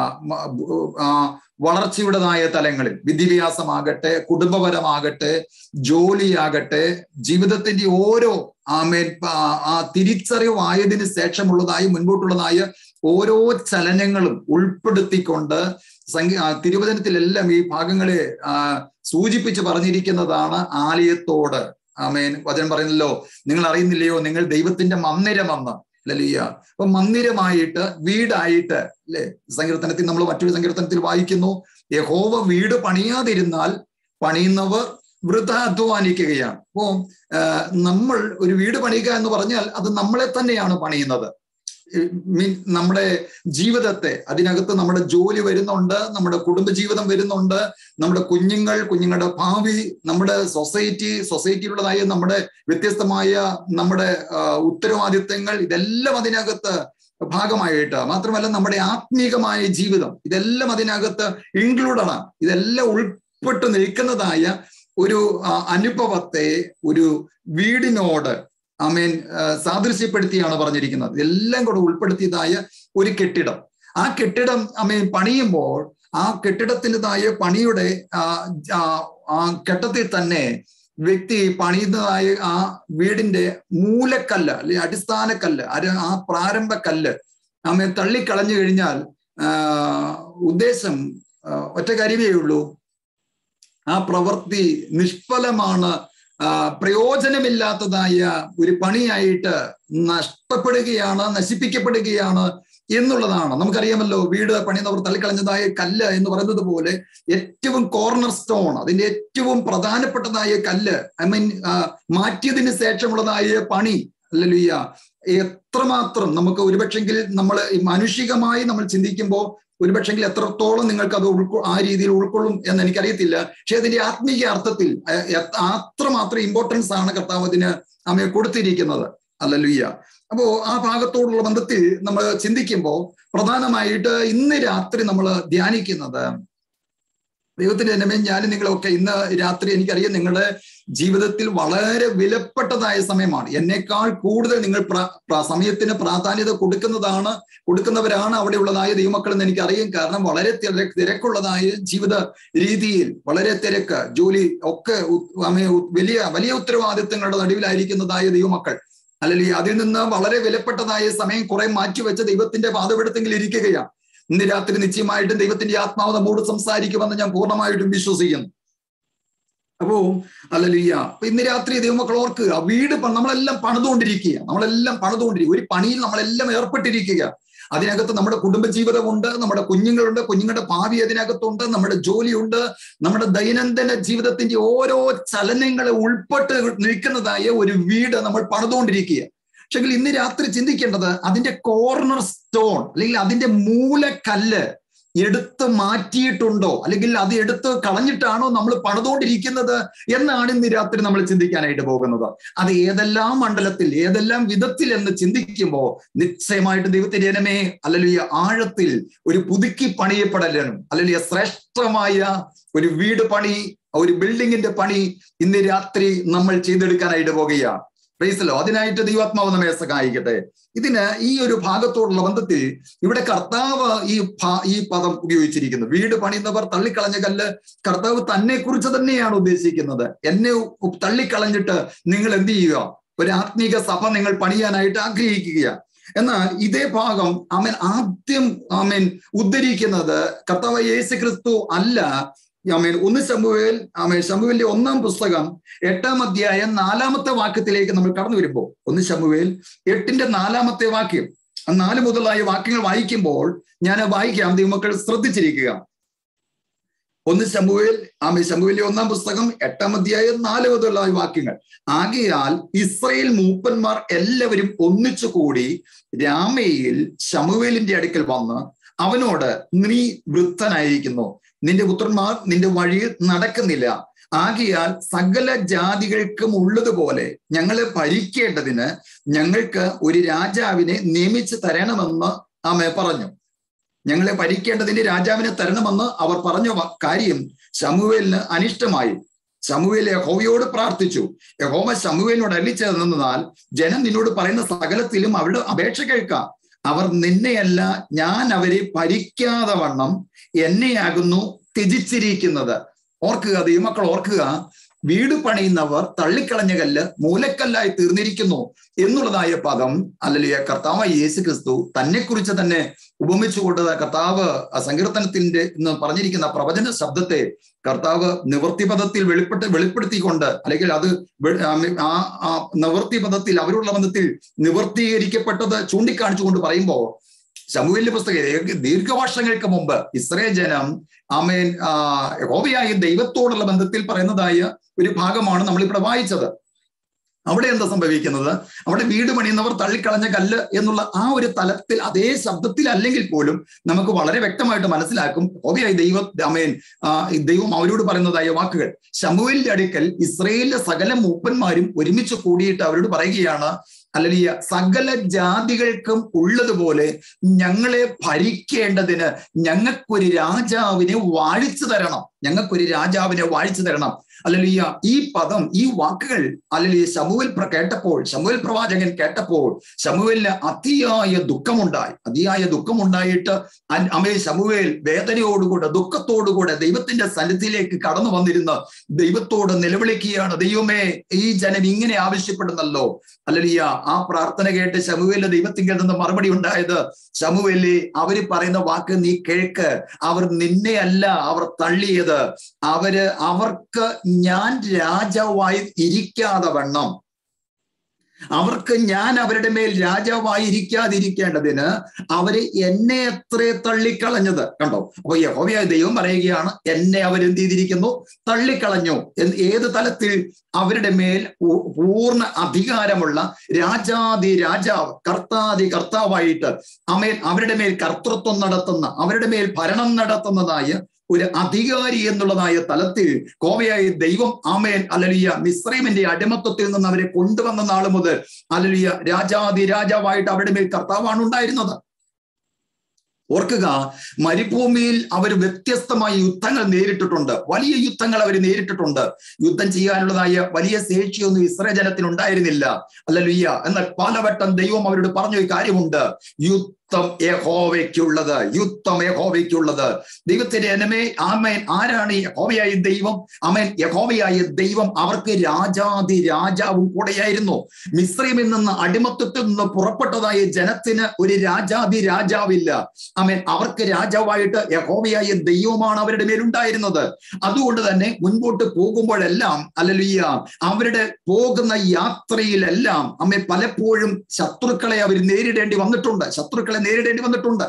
വളർച്ചയുടേതായ തലങ്ങളിൽ വിദ്യാഭ്യാസമാകട്ടെ കുടുംബപരമാകട്ടെ ജോലിയാകട്ടെ ജീവിതത്തിന്റെ ഓരോ ആമേൻ ആ തിരിച്ചറിവായതിനു ശേഷമുള്ളതായി മുൻപോട്ടുള്ളതായ ഓരോ ചലനങ്ങളും ഉൾപ്പെടുത്തിക്കൊണ്ട് സംഖ്യ തിരുവചനത്തിലെല്ലാം ഈ ഭാഗങ്ങളെ സൂചിപ്പിച്ച് പറഞ്ഞിരിക്കുന്നതാണ് ആലയത്തോട് ആമേൻ വചനം പറയുന്നല്ലോ നിങ്ങൾ അറിയുന്നില്ലയോ നിങ്ങൾ ദൈവത്തിന്റെ മന്ദിരമെന്ന് ലലിയ അപ്പൊ മന്ദിരമായിട്ട് വീടായിട്ട് അല്ലെ സങ്കീർത്തനത്തിൽ നമ്മൾ മറ്റൊരു സങ്കീർത്തനത്തിൽ വായിക്കുന്നു യഹോവ വീട് പണിയാതിരുന്നാൽ പണിയുന്നവർ വൃഥ അധ്വാനിക്കുകയാണ് അപ്പോ നമ്മൾ ഒരു വീട് പണിയുക എന്ന് പറഞ്ഞാൽ അത് നമ്മളെ തന്നെയാണ് പണിയുന്നത് മീൻ നമ്മുടെ ജീവിതത്തെ അതിനകത്ത് നമ്മുടെ ജോലി വരുന്നുണ്ട് നമ്മുടെ കുടുംബജീവിതം വരുന്നുണ്ട് നമ്മുടെ കുഞ്ഞുങ്ങൾ കുഞ്ഞുങ്ങളുടെ ഭാവി നമ്മുടെ സൊസൈറ്റി സൊസൈറ്റിയിലുള്ളതായ നമ്മുടെ വ്യത്യസ്തമായ നമ്മുടെ ഉത്തരവാദിത്തങ്ങൾ ഇതെല്ലാം അതിനകത്ത് ഭാഗമായിട്ട് മാത്രമല്ല നമ്മുടെ ആത്മീകമായ ജീവിതം ഇതെല്ലാം അതിനകത്ത് ഇൻക്ലൂഡഡ് ആണ് ഇതെല്ലാം ഉൾപ്പെട്ട് നിൽക്കുന്നതായ ഒരു അനുഭവത്തെ ഒരു വീടിനോട് അമേൻ സാദൃശ്യപ്പെടുത്തിയാണ് പറഞ്ഞിരിക്കുന്നത് എല്ലാം കൂടെ ഉൾപ്പെടുത്തിയതായ ഒരു കെട്ടിടം ആ കെട്ടിടം അമേൻ പണിയുമ്പോൾ ആ കെട്ടിടത്തിൻ്റെതായ പണിയുടെ ആ ഘട്ടത്തിൽ തന്നെ വ്യക്തി പണിയുന്നതായ ആ വീടിന്റെ മൂലക്കല്ല് അല്ലെ അടിസ്ഥാന കല്ല് ആ പ്രാരംഭ കല്ല് അമ്മ തള്ളിക്കളഞ്ഞു കഴിഞ്ഞാൽ ഉദ്ദേശം ഒറ്റ കാര്യമേ ഉള്ളൂ ആ പ്രവൃത്തി നിഷ്ഫലമാണ് പ്രയോജനമില്ലാത്തതായ ഒരു പണിയായിട്ട് നഷ്ടപ്പെടുകയാണ് നശിപ്പിക്കപ്പെടുകയാണ് എന്നുള്ളതാണ് നമുക്കറിയാമല്ലോ വീട് പണിയുന്നവർ തള്ളിക്കളഞ്ഞതായ കല്ല് എന്ന് പറയുന്നത് പോലെ ഏറ്റവും കോർണർ സ്റ്റോൺ അതിന്റെ ഏറ്റവും പ്രധാനപ്പെട്ടതായ കല്ല് ഐ മീൻ മാറ്റിയതിന് ശേഷമുള്ളതായ പണി അല്ലല്ലുയ്യ എത്രമാത്രം നമുക്ക് ഒരുപക്ഷെങ്കിൽ നമ്മൾ മാനുഷികമായി നമ്മൾ ചിന്തിക്കുമ്പോൾ ഒരുപക്ഷെങ്കിൽ എത്രത്തോളം നിങ്ങൾക്ക് അത് ഉൾക്കൊ ആ രീതിയിൽ ഉൾക്കൊള്ളും എന്ന് എനിക്കറിയത്തില്ല പക്ഷെ അതിന്റെ ആത്മീയ അർത്ഥത്തിൽ അത്രമാത്രം ഇമ്പോർട്ടൻസ് ആണ് കർത്താവ് അതിന് അമ്മയെ കൊടുത്തിരിക്കുന്നത് അല്ലല്ലുയ്യ അപ്പോ ആ ഭാഗത്തോടുള്ള ബന്ധത്തിൽ നമ്മൾ ചിന്തിക്കുമ്പോൾ പ്രധാനമായിട്ട് ഇന്ന് രാത്രി നമ്മൾ ധ്യാനിക്കുന്നത് ദൈവത്തിന്റെ ജനമേ ഞാനും നിങ്ങളൊക്കെ ഇന്ന് രാത്രി എനിക്കറിയാം നിങ്ങളുടെ ജീവിതത്തിൽ വളരെ വിലപ്പെട്ടതായ സമയമാണ് എന്നേക്കാൾ കൂടുതൽ നിങ്ങൾ സമയത്തിന് പ്രാധാന്യത കൊടുക്കുന്നതാണ് കൊടുക്കുന്നവരാണ് അവിടെയുള്ളതായ ദൈവമക്കൾ എന്ന് എനിക്കറിയാം കാരണം വളരെ തിരക്കുള്ളതായ ജീവിത രീതിയിൽ വളരെ തിരക്ക് ജോലി ഒക്കെ വലിയ വലിയ ഉത്തരവാദിത്തങ്ങളുടെ നടുവിലായിരിക്കുന്നതായ ദൈവമക്കൾ അല്ലെങ്കിൽ അതിൽ നിന്ന് വളരെ വിലപ്പെട്ടതായ സമയം കുറെ മാറ്റിവെച്ച് ദൈവത്തിന്റെ പാതപെടുത്തെങ്കിൽ ഇരിക്കുകയാണ് ഇന്ന് രാത്രി നിശ്ചയമായിട്ടും ദൈവത്തിന്റെ ആത്മാവ് നമ്മോട് സംസാരിക്കുമെന്ന് ഞാൻ പൂർണ്ണമായിട്ടും വിശ്വസിക്കുന്നു അപ്പോ അല്ലല്ലിയ അപ്പൊ ഇന്ന് രാത്രി ദൈവമക്കൾ ഓർക്കുക വീട് പ- നമ്മളെല്ലാം പണിതുകൊണ്ടിരിക്കുക നമ്മളെല്ലാം പണിതുകൊണ്ടിരിക്കുക ഒരു പണിയിൽ നമ്മളെല്ലാം ഏർപ്പെട്ടിരിക്കുക അതിനകത്ത് നമ്മുടെ കുടുംബജീവിതമുണ്ട് നമ്മുടെ കുഞ്ഞുങ്ങളുണ്ട് കുഞ്ഞുങ്ങളുടെ ഭാവി അതിനകത്തുണ്ട് നമ്മുടെ ജോലിയുണ്ട് നമ്മുടെ ദൈനംദിന ജീവിതത്തിന്റെ ഓരോ ചലനങ്ങളെ ഉൾപ്പെട്ട് നിൽക്കുന്നതായ ഒരു വീട് നമ്മൾ പണിതുകൊണ്ടിരിക്കുക പക്ഷെങ്കിൽ ഇന്ന് രാത്രി ചിന്തിക്കേണ്ടത് അതിന്റെ കോർണർ സ്റ്റോൺ അല്ലെങ്കിൽ അതിന്റെ മൂലക്കല്ല് എടുത്ത് മാറ്റിയിട്ടുണ്ടോ അല്ലെങ്കിൽ അത് എടുത്ത് കളഞ്ഞിട്ടാണോ നമ്മൾ പണിതുകൊണ്ടിരിക്കുന്നത് എന്നാണ് ഇന്ന് രാത്രി നമ്മൾ ചിന്തിക്കാനായിട്ട് പോകുന്നത് അത് ഏതെല്ലാം മണ്ഡലത്തിൽ ഏതെല്ലാം വിധത്തിൽ എന്ന് ചിന്തിക്കുമ്പോൾ നിശ്ചയമായിട്ട് ദൈവത്തിന്റെ ജനമേ അല്ലെങ്കിൽ ആഴത്തിൽ ഒരു പുതുക്കി പണിയപ്പെടലും അല്ലെങ്കിൽ ശ്രേഷ്ഠമായ ഒരു വീട് പണി ഒരു ബിൽഡിങ്ങിന്റെ പണി ഇന്ന് രാത്രി നമ്മൾ ചെയ്തെടുക്കാനായിട്ട് പോകുകയാണ് പ്രൈസലോ അതിനായിട്ട് ദൈവാത്മാവ് നമ്മെ സഹായിക്കട്ടെ ഇതിന് ഈ ഒരു ഭാഗത്തോടുള്ള ബന്ധത്തിൽ ഇവിടെ കർത്താവ് ഈ ഭാ- ഈ പദം ഉപയോഗിച്ചിരിക്കുന്നു വീട് പണിയുന്നവർ തള്ളിക്കളഞ്ഞ കല്ല് കർത്താവ് തന്നെ കുറിച്ച് തന്നെയാണ് ഉദ്ദേശിക്കുന്നത് എന്നെ ഉ- തള്ളിക്കളഞ്ഞിട്ട് നിങ്ങൾ എന്ത് ചെയ്യുക ഒരു ആത്മീക സഭ നിങ്ങൾ പണിയാനായിട്ട് ആഗ്രഹിക്കുക എന്നാൽ ഇതേ ഭാഗം അവൻ ആദ്യം ആമേൻ ഉദ്ധരിക്കുന്നത് കർത്താവ് യേശു ക്രിസ്തു അല്ല ആമേൻ ഒന്ന് ശമുവേൽ ആമേൻ ശമുവേലിന്റെ ഒന്നാം പുസ്തകം എട്ടാം അധ്യായം നാലാമത്തെ വാക്യത്തിലേക്ക് നമ്മൾ കടന്നു വരുമ്പോൾ ഒന്ന് ശമുവേൽ എട്ടിന്റെ നാലാമത്തെ വാക്യം ആ നാല് മുതലായ വാക്യങ്ങൾ വായിക്കുമ്പോൾ ഞാൻ വായിക്കാം ദൈവമക്കൾ ശ്രദ്ധിച്ചിരിക്കുക ഒന്ന് ശമുവേൽ ആമേ ശമുവേലിന്റെ ഒന്നാം പുസ്തകം എട്ടാം അധ്യായം നാല് മുതലുള്ള വാക്യങ്ങൾ ആകയാൽ ഇസ്രയേൽ മൂപ്പന്മാർ എല്ലാവരും ഒന്നിച്ചു കൂടി രാമയിൽ ശമുവേലിന്റെ അടുക്കൽ വന്ന് അവനോട് നീ വൃദ്ധനായിരിക്കുന്നു നിന്റെ പുത്രന്മാർ നിന്റെ വഴിയിൽ നടക്കുന്നില്ല ആകിയാൽ സകല ജാതികൾക്കും ഉള്ളതുപോലെ ഞങ്ങളെ ഭരിക്കേണ്ടതിന് ഞങ്ങൾക്ക് ഒരു രാജാവിനെ നിയമിച്ചു തരണമെന്ന് ആമെ പറഞ്ഞു ഞങ്ങളെ ഭരിക്കേണ്ടതിന് രാജാവിനെ തരണമെന്ന് അവർ പറഞ്ഞ വ- കാര്യം ശമുവേലിന് അനിഷ്ടമായി ശമുവേൽ യഹോവയോട് പ്രാർത്ഥിച്ചു യഹോവ ശമുവേലിനോട് അല്ലിച്ചതെന്നാൽ ജനം നിന്നോട് പറയുന്ന സകലത്തിലും അവരുടെ അപേക്ഷ കേൾക്കാം അവർ നിന്നെയല്ല ഞാൻ അവരെ ഭരിക്കാതെ വണ്ണം എന്നെയാകുന്നു ത്യജിച്ചിരിക്കുന്നത് ഓർക്കുക ദൈവമക്കൾ ഓർക്കുക വീട് പണിയുന്നവർ തള്ളിക്കളഞ്ഞ കല്ല് മൂലക്കല്ലായി തീർന്നിരിക്കുന്നു എന്നുള്ളതായ പദം അല്ലെങ്കിൽ കർത്താവ് യേശു ക്രിസ്തു തന്നെ കുറിച്ച് തന്നെ ഉപമിച്ചുകൊണ്ട് കർത്താവ് ആ സങ്കീർത്തനത്തിന്റെ ഇന്ന് പറഞ്ഞിരിക്കുന്ന പ്രവചന ശബ്ദത്തെ കർത്താവ് നിവൃത്തി പദത്തിൽ വെളിപ്പെട്ട് വെളിപ്പെടുത്തിക്കൊണ്ട് അല്ലെങ്കിൽ അത് വെ- ആ ആ നിവൃത്തി പദത്തിൽ അവരുള്ള ബന്ധത്തിൽ നിവർത്തീകരിക്കപ്പെട്ടത് ചൂണ്ടിക്കാണിച്ചുകൊണ്ട് പറയുമ്പോൾ ശമുവേലിന്റെ പുസ്തകം ദീർഘവർഷങ്ങൾക്ക് മുമ്പ് ഇസ്രയേൽ ജനം ആമേൻ ആ യഹോവയായ ദൈവത്തോടുള്ള ബന്ധത്തിൽ പറയുന്നതായ ഒരു ഭാഗമാണ് നമ്മളിവിടെ വായിച്ചത് അവിടെ എന്താ സംഭവിക്കുന്നത് അവിടെ വീട് പണിയുന്നവർ തള്ളിക്കളഞ്ഞ കല്ല് എന്നുള്ള ആ ഒരു തലത്തിൽ അതേ ശബ്ദത്തിൽ അല്ലെങ്കിൽ പോലും നമുക്ക് വളരെ വ്യക്തമായിട്ട് മനസ്സിലാക്കും ഹോബിയായി ദൈവ അമേൻ ആ ഈ ദൈവം അവരോട് പറയുന്നതായ വാക്കുകൾ ശമുവേലിന്റെ അടുക്കൽ ഇസ്രയേലിലെ സകല മൂപ്പന്മാരും ഒരുമിച്ച് കൂടിയിട്ട് അവരോട് പറയുകയാണ് അല്ലെങ്കിൽ സകല ജാതികൾക്കും ഉള്ളതുപോലെ ഞങ്ങളെ ഭരിക്കേണ്ടതിന് ഞങ്ങൾക്കൊരു രാജാവിനെ വാഴിച്ചു തരണം ഞങ്ങൾക്കൊരു രാജാവിനെ വാഴിച്ചു തരണം അല്ലലിയ ഈ പദം ഈ വാക്കുകൾ അല്ലലിയ ശമുവൽ പ്ര കേട്ടപ്പോൾ ശമുവൽ പ്രവാചകൻ കേട്ടപ്പോൾ ശമുവലിന് അതിയായ ദുഃഖമുണ്ടായി അതിയായ ദുഃഖമുണ്ടായിട്ട് അൻ- അമേ ശമുവേൽ വേദനയോടുകൂടെ ദുഃഖത്തോടുകൂടെ ദൈവത്തിന്റെ സന്നിധിയിലേക്ക് കടന്നു വന്നിരുന്ന് ദൈവത്തോട് നിലവിളിക്കുകയാണ് ദൈവമേ ഈ ജനം ഇങ്ങനെ ആവശ്യപ്പെടുന്നല്ലോ അല്ലലിയ ആ പ്രാർത്ഥന കേട്ട് ശമുവേലിന്റെ ദൈവത്തിങ്കിൽ നിന്ന് മറുപടി ഉണ്ടായത് ശമുവേലി അവര് പറയുന്ന വാക്ക് നീ കേൾക്ക് അവർ നിന്നെ അല്ല അവർ തള്ളിയത് അവര് അവർക്ക് ഞാൻ രാജാവായി ഇരിക്കാതെ വണ്ണം അവർക്ക് ഞാൻ അവരുടെ മേൽ രാജാവായി ഇരിക്കാതിരിക്കേണ്ടതിന് അവര് എന്നെ എത്ര തള്ളിക്കളഞ്ഞത് കണ്ടോ അപ്പൊ യഹോവയായ ദൈവം പറയുകയാണ് എന്നെ അവരെന്ത് ചെയ്തിരിക്കുന്നു തള്ളിക്കളഞ്ഞു എന്ന് ഏത് തലത്തിൽ അവരുടെ മേൽ പൂ- പൂർണ്ണ അധികാരമുള്ള രാജാതി രാജാവ് കർത്താതി കർത്താവായിട്ട് അമേൽ അവരുടെ മേൽ കർത്തൃത്വം നടത്തുന്ന അവരുടെ മേൽ ഭരണം നടത്തുന്നതായ ഒരു അധികാരി എന്നുള്ളതായ തലത്തിൽ കോവയായ ദൈവം ആമേൻ അലലിയ മിശ്രൈമിന്റെ അടിമത്വത്തിൽ നിന്ന് അവരെ കൊണ്ടുവന്ന നാൾ മുതൽ അലലിയ രാജാതി രാജാവായിട്ട് അവരുടെ മേൽ കർത്താവാണ് ഉണ്ടായിരുന്നത് ഓർക്കുക മരുഭൂമിയിൽ അവർ വ്യത്യസ്തമായ യുദ്ധങ്ങൾ നേരിട്ടിട്ടുണ്ട് വലിയ യുദ്ധങ്ങൾ അവർ നേരിട്ടിട്ടുണ്ട് യുദ്ധം ചെയ്യാനുള്ളതായ വലിയ ശേഷിയൊന്നും ഇസ്രേ ജനത്തിന് ഉണ്ടായിരുന്നില്ല അല്ലല്ലുയ്യ എന്നാൽ പലവട്ടം ദൈവം അവരോട് പറഞ്ഞ ഒരു കാര്യമുണ്ട് യുദ്ധ യുദ്ധം യഹോവയ്ക്കുള്ളത് യുദ്ധം യഹോവയ്ക്കുള്ളത് ദൈവത്തിന്റെ എനമേ ആമേൻ ആരാണ് യഹോവയായ ദൈവം അമേൻ യഹോവയായ ദൈവം അവർക്ക് രാജാതി രാജാവും കൂടെയായിരുന്നു മിശ്രീമിൽ നിന്ന് അടിമത്തത്തിൽ നിന്ന് പുറപ്പെട്ടതായ ജനത്തിന് ഒരു രാജാതി രാജാവില്ല അമേൻ അവർക്ക് രാജാവായിട്ട് യഹോവയായ ദൈവമാണ് അവരുടെ മേലുണ്ടായിരുന്നത് അതുകൊണ്ട് തന്നെ മുൻപോട്ട് പോകുമ്പോഴെല്ലാം അല്ലലിയ അവരുടെ പോകുന്ന യാത്രയിലെല്ലാം അമ്മ പലപ്പോഴും ശത്രുക്കളെ അവർ നേരിടേണ്ടി വന്നിട്ടുണ്ട് ശത്രുക്കളെ നേരിടേണ്ടി വന്നിട്ടുണ്ട്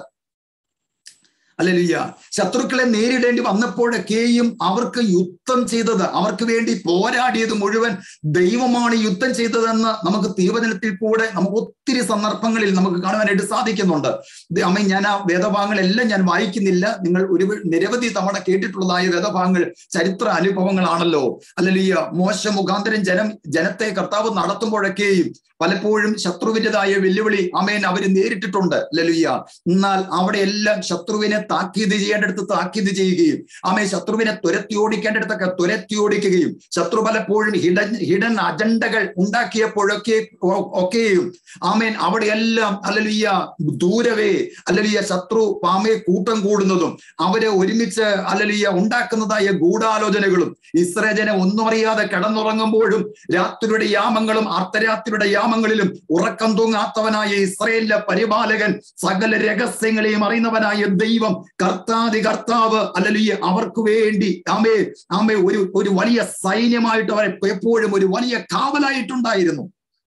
അല്ലലിയ ശത്രുക്കളെ നേരിടേണ്ടി വന്നപ്പോഴൊക്കെയും അവർക്ക് യുദ്ധം ചെയ്തത് അവർക്ക് വേണ്ടി പോരാടിയത് മുഴുവൻ ദൈവമാണ് യുദ്ധം ചെയ്തതെന്ന് നമുക്ക് തിരുവചനത്തിൽ കൂടെ നമുക്ക് ഒത്തിരി സന്ദർഭങ്ങളിൽ നമുക്ക് കാണുവാനായിട്ട് സാധിക്കുന്നുണ്ട് അമ്മ ഞാൻ ആ വേദഭാഗങ്ങളെല്ലാം ഞാൻ വായിക്കുന്നില്ല നിങ്ങൾ ഒരു നിരവധി തവണ കേട്ടിട്ടുള്ളതായ വേദഭാഗങ്ങൾ ചരിത്ര അനുഭവങ്ങളാണല്ലോ അല്ലലിയ മോശ മുഖാന്തരം ജനം ജനത്തെ കർത്താവ് നടത്തുമ്പോഴൊക്കെയും പലപ്പോഴും ശത്രുവിൻ്റെതായ വെല്ലുവിളി അമേൻ അവർ നേരിട്ടിട്ടുണ്ട് ലലുയ്യ എന്നാൽ അവിടെ എല്ലാം ശത്രുവിനെ താക്കീത് ചെയ്യേണ്ടടുത്ത് താക്കീത് ചെയ്യുകയും അമേ ശത്രുവിനെ തുരത്തി ഓടിക്കേണ്ടടുത്തൊക്കെ തുരത്തി ഓടിക്കുകയും ശത്രു പലപ്പോഴും ഹിഡൻ ഹിഡൻ അജണ്ടകൾ ഉണ്ടാക്കിയപ്പോഴൊക്കെ ഒക്കെയും ആമേൻ അവിടെയെല്ലാം അല്ലലിയ ദൂരവേ അല്ലലിയ ശത്രു പാമയെ കൂട്ടം കൂടുന്നതും അവരെ ഒരുമിച്ച് അല്ലലിയ ഉണ്ടാക്കുന്നതായ ഗൂഢാലോചനകളും ഇസ്രജനെ ഒന്നും അറിയാതെ കിടന്നുറങ്ങുമ്പോഴും രാത്രിയുടെ യാമങ്ങളും അർദ്ധരാത്രിയുടെ യാമങ്ങളിലും ഉറക്കം തൂങ്ങാത്തവനായ ഇസ്രയേലിലെ പരിപാലകൻ സകല രഹസ്യങ്ങളെയും അറിയുന്നവനായ ദൈവം കർത്താതി കർത്താവ് അല്ലലിയ അവർക്ക് വേണ്ടി ആമേ ആമേ ഒരു ഒരു വലിയ സൈന്യമായിട്ട് അവരെ എപ്പോഴും ഒരു വലിയ കാവലായിട്ടുണ്ടായിരുന്നു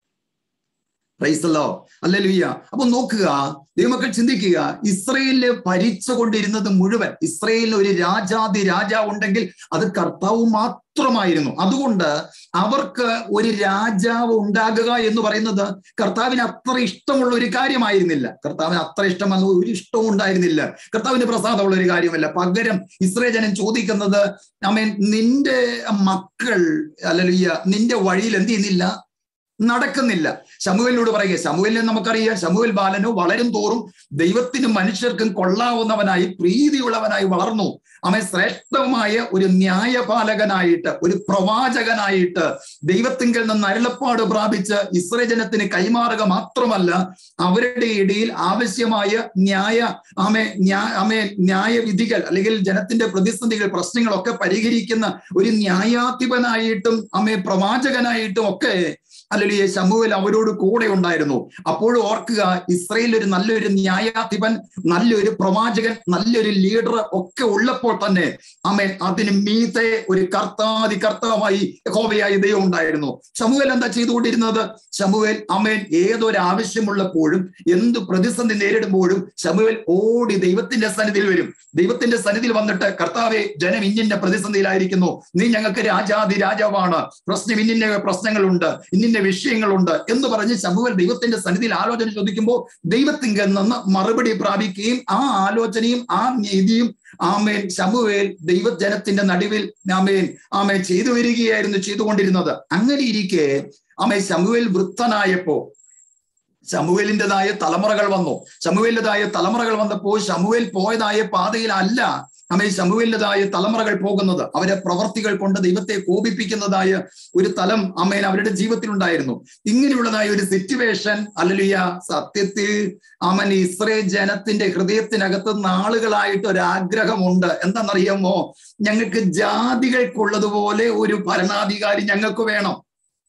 പ്രൈസല്ലോ അല്ലലുയ്യ അപ്പൊ നോക്കുക ദൈവമക്കൾ ചിന്തിക്കുക ഇസ്രയേലില് ഭരിച്ചുകൊണ്ടിരുന്നത് മുഴുവൻ ഇസ്രയേലിന് ഒരു രാജാതി രാജാവ് ഉണ്ടെങ്കിൽ അത് കർത്താവ് മാത്രമായിരുന്നു അതുകൊണ്ട് അവർക്ക് ഒരു രാജാവ് ഉണ്ടാകുക എന്ന് പറയുന്നത് കർത്താവിന് അത്ര ഇഷ്ടമുള്ള ഒരു കാര്യമായിരുന്നില്ല കർത്താവിന് അത്ര ഇഷ്ടമെന്ന് ഒരു ഇഷ്ടവും ഉണ്ടായിരുന്നില്ല കർത്താവിന് പ്രസാദമുള്ള ഒരു കാര്യമല്ല പകരം ഇസ്രയേൽ ജനം ചോദിക്കുന്നത് അമേൻ നിന്റെ മക്കൾ അല്ലലുയ്യ നിന്റെ വഴിയിൽ എന്ത് ചെയ്യുന്നില്ല നടക്കുന്നില്ല ശമുവലിനോട് പറയുക ശമുവലിനെ നമുക്കറിയാം ശമുവൽ ബാലനോ വളരും തോറും ദൈവത്തിനും മനുഷ്യർക്കും കൊള്ളാവുന്നവനായി പ്രീതിയുള്ളവനായി വളർന്നു അവൻ ശ്രേഷ്ഠമായ ഒരു ന്യായപാലകനായിട്ട് ഒരു പ്രവാചകനായിട്ട് ദൈവത്തിങ്കിൽ നിന്ന് അരുളപ്പാട് പ്രാപിച്ച് ഇസ്രജനത്തിന് കൈമാറുക മാത്രമല്ല അവരുടെ ഇടയിൽ ആവശ്യമായ ന്യായ ആമെ ആമെ ന്യായവിധികൾ അല്ലെങ്കിൽ ജനത്തിന്റെ പ്രതിസന്ധികൾ പ്രശ്നങ്ങളൊക്കെ പരിഹരിക്കുന്ന ഒരു ന്യായാധിപനായിട്ടും അമ്മെ പ്രവാചകനായിട്ടും ഒക്കെ അല്ലെങ്കിൽ ശമുവൽ അവരോട് കൂടെ ഉണ്ടായിരുന്നു അപ്പോഴും ഓർക്കുക ഇസ്രയേൽ ഒരു നല്ലൊരു ന്യായാധിപൻ നല്ലൊരു പ്രവാചകൻ നല്ലൊരു ലീഡർ ഒക്കെ ഉള്ളപ്പോൾ തന്നെ അമേൻ അതിന് മീതെ ഒരു കർത്താതി കർത്താവായി ഹോവയായി ദൈവം ഉണ്ടായിരുന്നു ശമുവേൽ എന്താ ചെയ്തുകൊണ്ടിരുന്നത് ശമുവേൽ അമേൻ ഏതൊരു ആവശ്യമുള്ളപ്പോഴും എന്ത് പ്രതിസന്ധി നേരിടുമ്പോഴും ശമുവേൽ ഓടി ദൈവത്തിന്റെ സന്നിധിയിൽ വരും ദൈവത്തിന്റെ സന്നിധിയിൽ വന്നിട്ട് കർത്താവെ ജനം ഇന്നിന്ന പ്രതിസന്ധിയിലായിരിക്കുന്നു നീ ഞങ്ങൾക്ക് രാജാതി രാജാവാണ് പ്രശ്നം ഇന്നിന്ന പ്രശ്നങ്ങളുണ്ട് ഇന്നിന്ന വിഷയങ്ങളുണ്ട് എന്ന് പറഞ്ഞ് ശമുവൽ ദൈവത്തിന്റെ സന്നിധിയിൽ ആലോചന ചോദിക്കുമ്പോൾ ദൈവത്തിങ്കിൽ നിന്ന് മറുപടി പ്രാപിക്കുകയും ആ ആലോചനയും ആ നീതിയും ആമേൻ ശമുവേൽ ദൈവജനത്തിന്റെ നടുവിൽ ആമേൻ ആമേൻ ചെയ്തു വരികയായിരുന്നു ചെയ്തുകൊണ്ടിരുന്നത് അങ്ങനെ ഇരിക്കെ ആമേ ശമുവേൽ വൃത്തനായപ്പോ ശമുവേലിൻ്റെതായ തലമുറകൾ വന്നു ശമുവേലിൻ്റെതായ തലമുറകൾ വന്നപ്പോൾ ശമുവേൽ പോയതായ പാതയിലല്ല അമ്മേ ശമുവേലിൻ്റെതായ തലമുറകൾ പോകുന്നത് അവരെ പ്രവർത്തികൾ കൊണ്ട് ദൈവത്തെ കോപിപ്പിക്കുന്നതായ ഒരു തലം അമ്മേൻ അവരുടെ ജീവിതത്തിൽ ഉണ്ടായിരുന്നു ഇങ്ങനെയുള്ളതായ ഒരു സിറ്റുവേഷൻ അല്ലലിയ സത്യത്തിൽ അവൻ ഇസ്രേ ജനത്തിന്റെ ഹൃദയത്തിനകത്ത് നാളുകളായിട്ട് ഒരു ആഗ്രഹമുണ്ട് എന്താണെന്നറിയാമോ ഞങ്ങൾക്ക് ജാതികൾക്കുള്ളതുപോലെ ഒരു ഭരണാധികാരി ഞങ്ങൾക്ക് വേണം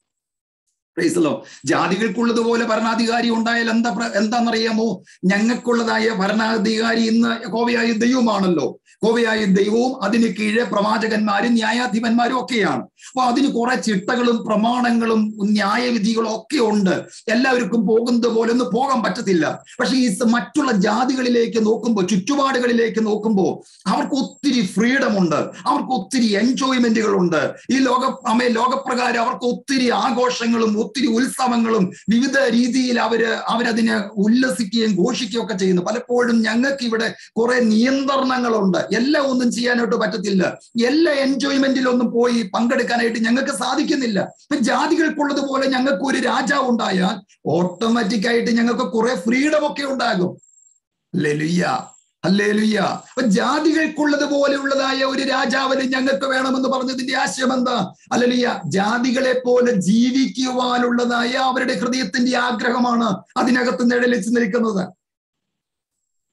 പ്രൈസലോ ജാതികൾക്കുള്ളതുപോലെ ഭരണാധികാരി ഉണ്ടായാൽ എന്താ എന്താണെന്നറിയാമോ ഞങ്ങൾക്കുള്ളതായ ഭരണാധികാരി ഇന്ന് കോവയായ ദൈവമാണല്ലോ കോവയായ ദൈവവും അതിന് കീഴെ പ്രവാചകന്മാരും ന്യായാധിപന്മാരും ഒക്കെയാണ് അപ്പൊ അതിന് കുറെ ചിട്ടകളും പ്രമാണങ്ങളും ന്യായവിധികളും ഒക്കെ ഉണ്ട് എല്ലാവർക്കും പോകുന്നത് പോലെ ഒന്നും പോകാൻ പറ്റത്തില്ല പക്ഷെ ഈ മറ്റുള്ള ജാതികളിലേക്ക് നോക്കുമ്പോൾ ചുറ്റുപാടുകളിലേക്ക് നോക്കുമ്പോൾ അവർക്ക് ഒത്തിരി ഫ്രീഡം ഉണ്ട് അവർക്ക് ഒത്തിരി എൻജോയ്മെന്റുകൾ ഉണ്ട് ഈ ലോക അമ്മേ ലോകപ്രകാരം അവർക്ക് ഒത്തിരി ആഘോഷങ്ങളും ഒത്തിരി ഉത്സവങ്ങളും വിവിധ രീതിയിൽ അവര് അവരതിനെ ഉല്ലസിക്കുകയും ഘോഷിക്കുകയും ഒക്കെ ചെയ്യുന്നു പലപ്പോഴും ഞങ്ങൾക്ക് ഇവിടെ കുറെ നിയന്ത്രണങ്ങളുണ്ട് എല്ലാം ഒന്നും ചെയ്യാനായിട്ട് പറ്റത്തില്ല എല്ലാ എൻജോയ്മെന്റിലൊന്നും പോയി പങ്കെടുക്കാനായിട്ട് ഞങ്ങൾക്ക് സാധിക്കുന്നില്ല ഇപ്പൊ ജാതികൾക്കുള്ളതുപോലെ ഞങ്ങൾക്ക് ഒരു രാജാവ് ഉണ്ടായാൽ ഓട്ടോമാറ്റിക് ആയിട്ട് ഞങ്ങൾക്ക് കുറെ ഫ്രീഡം ഒക്കെ ഉണ്ടാകും ലലുയ്യ അല്ലേലുയ്യ അപ്പൊ ജാതികൾക്കുള്ളത് പോലെയുള്ളതായ ഒരു രാജാവിന് ഞങ്ങൾക്ക് വേണമെന്ന് പറഞ്ഞതിന്റെ ആശയം എന്താ അല്ലലിയ ജാതികളെ പോലെ ജീവിക്കുവാനുള്ളതായ അവരുടെ ഹൃദയത്തിന്റെ ആഗ്രഹമാണ് അതിനകത്ത് നിഴലിച്ച് നിൽക്കുന്നത്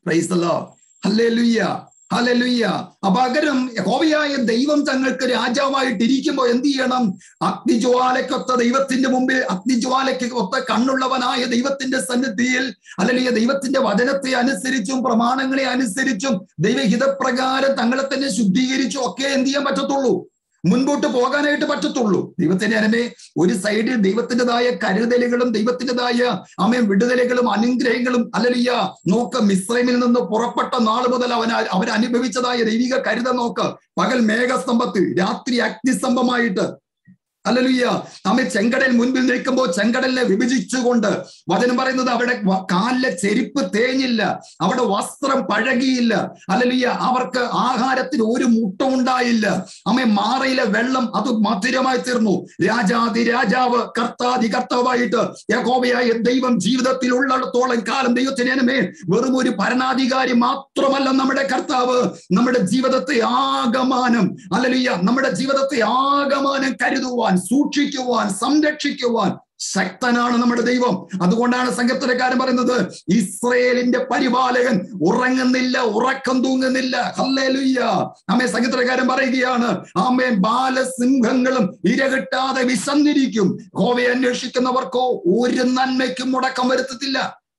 പ്രൈസലോ ഹല്ലേലൂയ്യ ഹല്ലേലൂയ്യ പകരം യഹോവയായ ദൈവം തങ്ങൾക്ക് രാജാവായിട്ടിരിക്കുമ്പോൾ എന്ത് ചെയ്യണം അഗ്നിജ്വാലക്കൊത്ത ദൈവത്തിന്റെ മുമ്പിൽ അഗ്നിജ്വാലയ്ക്ക് ഒത്ത കണ്ണുള്ളവനായ ദൈവത്തിന്റെ സന്നിധിയിൽ അല്ലെങ്കിൽ ദൈവത്തിന്റെ വചനത്തെ അനുസരിച്ചും പ്രമാണങ്ങളെ അനുസരിച്ചും ദൈവഹിതപ്രകാരം തങ്ങളെ തന്നെ ശുദ്ധീകരിച്ചും ഒക്കെ എന്ത് ചെയ്യാൻ പറ്റത്തുള്ളൂ മുൻപോട്ട് പോകാനായിട്ട് പറ്റത്തുള്ളൂ ദൈവത്തിന്റെ അനമേ ഒരു സൈഡിൽ ദൈവത്തിൻ്റെതായ കരുതലുകളും ദൈവത്തിൻ്റെതായ അമേ വിടുതലുകളും അനുഗ്രഹങ്ങളും അല്ലലിയ നോക്ക് മിശ്രമിൽ നിന്ന് പുറപ്പെട്ട നാൾ മുതൽ അവൻ അവർ അനുഭവിച്ചതായ ദൈവിക കരുത നോക്ക് പകൽ മേഘസ്തംഭത്തിൽ രാത്രി അഗ്നിസ്തംഭമായിട്ട് അല്ലലുയ്യ നമ്മെ ചെങ്കടൽ മുൻപിൽ നിൽക്കുമ്പോൾ ചെങ്കടലിനെ വിഭജിച്ചുകൊണ്ട് വചനം പറയുന്നത് അവിടെ കാലിലെ ചെരുപ്പ് തേഞ്ഞില്ല അവിടെ വസ്ത്രം പഴകിയില്ല അല്ലലുയ്യ അവർക്ക് ആഹാരത്തിന് ഒരു മുട്ട ഉണ്ടായില്ല അമ്മ മാറയിലെ വെള്ളം അത് മധുരമായി തീർന്നു രാജാതി രാജാവ് കർത്താതി കർത്താവായിട്ട് യഹോവയായ ദൈവം ജീവിതത്തിൽ ഉള്ളിടത്തോളം കാലം ദൈവത്തിന് മേൽ വെറും ഒരു ഭരണാധികാരി മാത്രമല്ല നമ്മുടെ കർത്താവ് നമ്മുടെ ജീവിതത്തെ ആകമാനം അല്ലലുയ്യ നമ്മുടെ ജീവിതത്തെ ആകമാനം കരുതുവാൻ സൂക്ഷിക്കുവാൻ സംരക്ഷിക്കുവാൻ ശക്തനാണ് നമ്മുടെ ദൈവം അതുകൊണ്ടാണ് സംഘത്തിലക്കാരൻ പറയുന്നത് ഇസ്രയേലിന്റെ പരിപാലകൻ ഉറങ്ങുന്നില്ല ഉറക്കം തൂങ്ങുന്നില്ല ഹല്ലേലുയ്യ അമ്മേ സംഘത്തിലക്കാരൻ പറയുകയാണ് ആമേ ബാലസിംഹങ്ങളും ഇരകിട്ടാതെ വിശന്നിരിക്കും ഹോവയെ അന്വേഷിക്കുന്നവർക്കോ ഒരു നന്മയ്ക്കും മുടക്കം വരുത്തത്തില്ല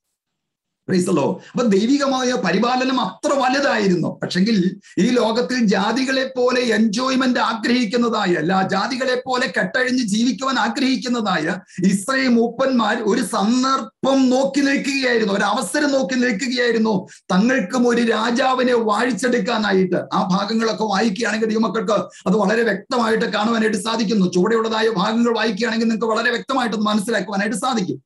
പ്രീസലോ അപ്പൊ ദൈവികമായ പരിപാലനം അത്ര വലുതായിരുന്നു പക്ഷെങ്കിൽ ഈ ലോകത്തിൽ ജാതികളെ പോലെ എൻജോയ്മെന്റ് ആഗ്രഹിക്കുന്നതായ അല്ല ജാതികളെ പോലെ കെട്ടഴിഞ്ഞ് ജീവിക്കുവാൻ ആഗ്രഹിക്കുന്നതായ ഇസ്രയേൽ മൂപ്പന്മാർ ഒരു സന്ദർഭം നോക്കി നിൽക്കുകയായിരുന്നു ഒരു അവസരം നോക്കി നിൽക്കുകയായിരുന്നു തങ്ങൾക്കും ഒരു രാജാവിനെ വാഴിച്ചെടുക്കാനായിട്ട് ആ ഭാഗങ്ങളൊക്കെ വായിക്കുകയാണെങ്കിൽ ദൈവമക്കൾക്ക് അത് വളരെ വ്യക്തമായിട്ട് കാണുവാനായിട്ട് സാധിക്കുന്നു ചുവടെയുള്ളതായ ഭാഗങ്ങൾ വായിക്കുകയാണെങ്കിൽ നിങ്ങൾക്ക് വളരെ വ്യക്തമായിട്ട് മനസ്സിലാക്കുവാനായിട്ട് സാധിക്കും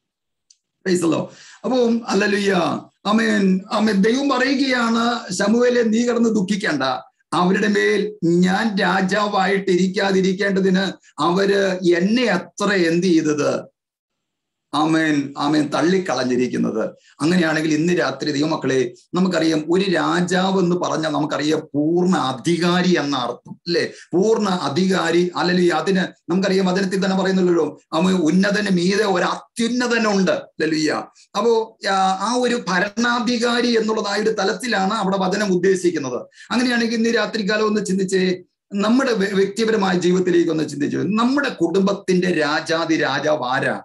പ്രൈസലോ അപ്പം അല്ലലുയ്യ അമേൻ അമേൻ ദൈവം പറയുകയാണ് ശമുവേലെ നീ കിടന്ന് ദുഃഖിക്കണ്ട അവരുടെ മേൽ ഞാൻ രാജാവായിട്ട് ഇരിക്കാതിരിക്കേണ്ടതിന് അവര് എന്നെ അത്ര എന്ത് ചെയ്തത് ആമേൻ ആമേൻ തള്ളിക്കളഞ്ഞിരിക്കുന്നത് അങ്ങനെയാണെങ്കിൽ ഇന്ന് രാത്രി ദൈവമക്കളെ നമുക്കറിയാം ഒരു രാജാവ് എന്ന് പറഞ്ഞാൽ നമുക്കറിയാം പൂർണ്ണ അധികാരി എന്ന അർത്ഥം അല്ലെ പൂർണ്ണ അധികാരി അല്ലെങ്കിൽ അതിന് നമുക്കറിയാം വചനത്തിൽ തന്നെ പറയുന്നുള്ളൂ അമ്മ ഉന്നതന് മീതെ ഒരു അത്യുന്നതനുണ്ട് ലലുയ്യ അപ്പോ ആ ഒരു ഭരണാധികാരി എന്നുള്ളതായ ഒരു തലത്തിലാണ് അവിടെ വചനം ഉദ്ദേശിക്കുന്നത് അങ്ങനെയാണെങ്കിൽ ഇന്ന് രാത്രികാലം ഒന്ന് ചിന്തിച്ചേ നമ്മുടെ വ്യക്തിപരമായ ജീവിതത്തിലേക്ക് ഒന്ന് ചിന്തിച്ചു നമ്മുടെ കുടുംബത്തിന്റെ രാജാതി രാജാവ് ആരാ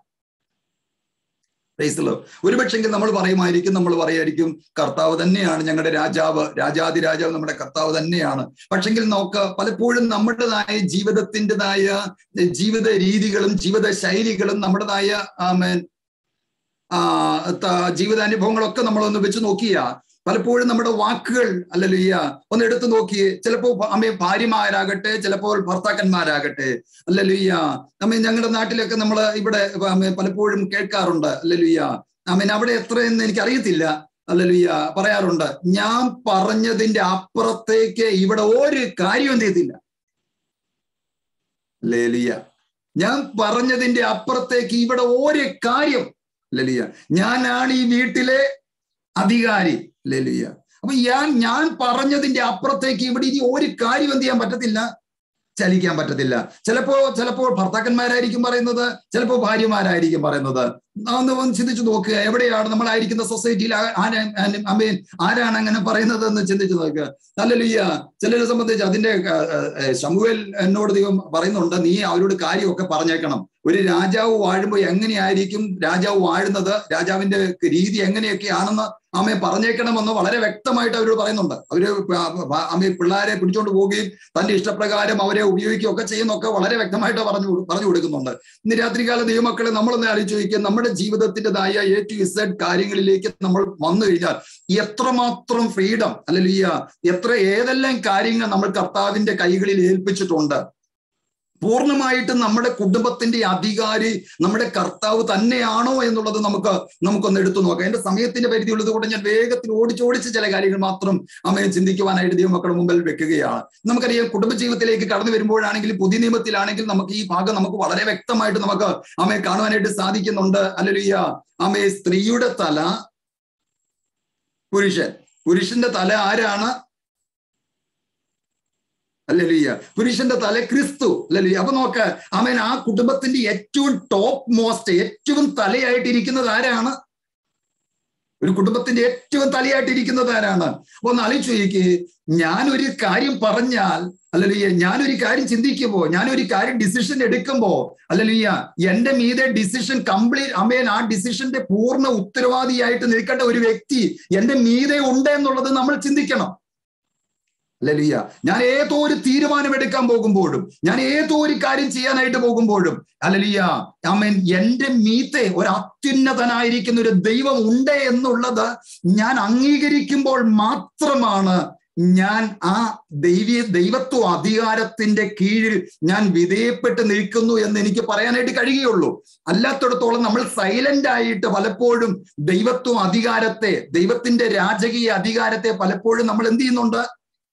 പ്രൈസലോ ഒരുപക്ഷെങ്കിൽ നമ്മൾ പറയുമായിരിക്കും നമ്മൾ പറയായിരിക്കും കർത്താവ് തന്നെയാണ് ഞങ്ങളുടെ രാജാവ് രാജാതി രാജാവ് നമ്മുടെ കർത്താവ് തന്നെയാണ് പക്ഷെങ്കിൽ നോക്ക് പലപ്പോഴും നമ്മുടേതായ ജീവിതത്തിൻ്റെതായ ജീവിത രീതികളും ജീവിത ശൈലികളും നമ്മുടേതായ ആമേൻ ആ ജീവിതാനുഭവങ്ങളൊക്കെ നമ്മളൊന്ന് വെച്ച് നോക്കിയാ പലപ്പോഴും നമ്മുടെ വാക്കുകൾ അല്ലല്ലിയ ഒന്ന് എടുത്തു നോക്കിയേ ചിലപ്പോ അമ്മ ഭാര്യമാരാകട്ടെ ചിലപ്പോൾ ഭർത്താക്കന്മാരാകട്ടെ അല്ലല്ലിയ അമ്മ ഞങ്ങളുടെ നാട്ടിലൊക്കെ നമ്മൾ ഇവിടെ പലപ്പോഴും കേൾക്കാറുണ്ട് അല്ലല്ലിയ അമ്മ അവിടെ എത്രയെന്ന് എനിക്ക് അറിയത്തില്ല അല്ലല്ലിയ പറയാറുണ്ട് ഞാൻ പറഞ്ഞതിന്റെ അപ്പുറത്തേക്ക് ഇവിടെ ഒരു കാര്യം എന്ത് ചെയ്തില്ല ലേലിയ ഞാൻ പറഞ്ഞതിന്റെ അപ്പുറത്തേക്ക് ഇവിടെ ഒരു കാര്യം ലലിയ ഞാനാണ് ഈ വീട്ടിലെ അധികാരി ലലിയ അപ്പൊ ഞാൻ ഞാൻ പറഞ്ഞതിന്റെ അപ്പുറത്തേക്ക് ഇവിടെ ഇനി ഒരു കാര്യം എന്ത് ചെയ്യാൻ പറ്റത്തില്ല ചലിക്കാൻ പറ്റത്തില്ല ചിലപ്പോ ചിലപ്പോൾ ഭർത്താക്കന്മാരായിരിക്കും പറയുന്നത് ചിലപ്പോൾ ഭാര്യമാരായിരിക്കും പറയുന്നത് ഒന്ന് ഒന്ന് ചിന്തിച്ചു നോക്കുക എവിടെയാണ് നമ്മളായിരിക്കുന്ന സൊസൈറ്റിയിൽ അമ്മേൻ ആരാണ് അങ്ങനെ പറയുന്നത് എന്ന് ചിന്തിച്ചു നോക്കുക അല്ലല്ലിയ ചിലരെ സംബന്ധിച്ച് അതിന്റെ ശമുവേൽ എന്നോട് ദൈവം പറയുന്നുണ്ട് നീ അവരോട് കാര്യമൊക്കെ പറഞ്ഞേക്കണം ഒരു രാജാവ് വാഴുമ്പോൾ എങ്ങനെയായിരിക്കും രാജാവ് വാഴുന്നത് രാജാവിന്റെ രീതി എങ്ങനെയൊക്കെയാണെന്ന് അമ്മയെ പറഞ്ഞേക്കണമെന്ന് വളരെ വ്യക്തമായിട്ട് അവരോട് പറയുന്നുണ്ട് അവര് അമ്മയെ പിള്ളേരെ പിടിച്ചോണ്ട് പോവുകയും തന്റെ ഇഷ്ടപ്രകാരം അവരെ ഉപയോഗിക്കുകയൊക്കെ ചെയ്യുന്നൊക്കെ വളരെ വ്യക്തമായിട്ട് പറഞ്ഞു പറഞ്ഞു കൊടുക്കുന്നുണ്ട് ഇന്ന് രാത്രികാല ദൈവമക്കളെ നമ്മളൊന്ന് ആലോചിച്ച് ചോദിക്കുക നമ്മുടെ ജീവിതത്തിൻ്റെതായ എ ടു ഇസഡ് കാര്യങ്ങളിലേക്ക് നമ്മൾ വന്നു കഴിഞ്ഞാൽ എത്രമാത്രം ഫ്രീഡം അല്ലെങ്കിൽ എത്ര ഏതെല്ലാം കാര്യങ്ങൾ നമ്മൾ കർത്താവിന്റെ കൈകളിൽ ഏൽപ്പിച്ചിട്ടുണ്ട് പൂർണ്ണമായിട്ടും നമ്മുടെ കുടുംബത്തിന്റെ അധികാരി നമ്മുടെ കർത്താവ് തന്നെയാണോ എന്നുള്ളത് നമുക്ക് നമുക്കൊന്ന് എടുത്തു നോക്കാം എന്റെ സമയത്തിന്റെ പരിധി ഉള്ളത് കൊണ്ട് ഞാൻ വേഗത്തിൽ ഓടിച്ചോടിച്ച് ചില കാര്യങ്ങൾ മാത്രം അമ്മയെ ചിന്തിക്കുവാനായിട്ട് ദൈവമക്കളുടെ മുമ്പിൽ വെക്കുകയാണ് നമുക്കറിയാം കുടുംബജീവിതത്തിലേക്ക് കടന്നു വരുമ്പോഴാണെങ്കിൽ പുതിയ നിയമത്തിലാണെങ്കിൽ നമുക്ക് ഈ ഭാഗം നമുക്ക് വളരെ വ്യക്തമായിട്ട് നമുക്ക് അമ്മയെ കാണുവാനായിട്ട് സാധിക്കുന്നുണ്ട് അല്ലല്ലിയ അമ്മയെ സ്ത്രീയുടെ തല പുരുഷൻ പുരുഷന്റെ തല ആരാണ് അല്ലല്ലിയ പുരുഷന്റെ തല ക്രിസ്തു അല്ലല്ലിയ അപ്പൊ നോക്ക് അവൻ ആ കുടുംബത്തിന്റെ ഏറ്റവും ടോപ്പ് മോസ്റ്റ് ഏറ്റവും തലയായിട്ടിരിക്കുന്നത് ആരാണ് ഒരു കുടുംബത്തിന്റെ ഏറ്റവും തലയായിട്ടിരിക്കുന്നത് ആരാണ് അപ്പൊ ഒന്ന് ആലോചിച്ച് നോക്കിയേ ഞാനൊരു കാര്യം പറഞ്ഞാൽ അല്ലല്ല ഞാനൊരു കാര്യം ചിന്തിക്കുമ്പോ ഞാനൊരു കാര്യം ഡിസിഷൻ എടുക്കുമ്പോ അല്ലല്ല എന്റെ മീതെ ഡിസിഷൻ കംപ്ലീറ്റ് അമ്മേൻ ആ ഡിസിഷന്റെ പൂർണ്ണ ഉത്തരവാദിയായിട്ട് നിൽക്കേണ്ട ഒരു വ്യക്തി എന്റെ മീതെ ഉണ്ട് എന്നുള്ളത് നമ്മൾ ചിന്തിക്കണം അല്ലല്ല ഞാൻ ഏതോ ഒരു തീരുമാനം എടുക്കാൻ പോകുമ്പോഴും ഞാൻ ഏതോ ഒരു കാര്യം ചെയ്യാനായിട്ട് പോകുമ്പോഴും അല്ലല്ല അമ്മൻ എന്റെ മീത്തെ ഒരു അത്യുന്നതനായിരിക്കുന്ന ഒരു ദൈവം ഉണ്ട് എന്നുള്ളത് ഞാൻ അംഗീകരിക്കുമ്പോൾ മാത്രമാണ് ഞാൻ ആ ദൈവീയ ദൈവത്വ അധികാരത്തിന്റെ കീഴിൽ ഞാൻ വിധേയപ്പെട്ട് നിൽക്കുന്നു എന്ന് എനിക്ക് പറയാനായിട്ട് കഴിയുകയുള്ളൂ അല്ലാത്തിടത്തോളം നമ്മൾ സൈലന്റ് ആയിട്ട് പലപ്പോഴും ദൈവത്വ അധികാരത്തെ ദൈവത്തിന്റെ രാജകീയ അധികാരത്തെ പലപ്പോഴും നമ്മൾ എന്ത് ചെയ്യുന്നുണ്ട്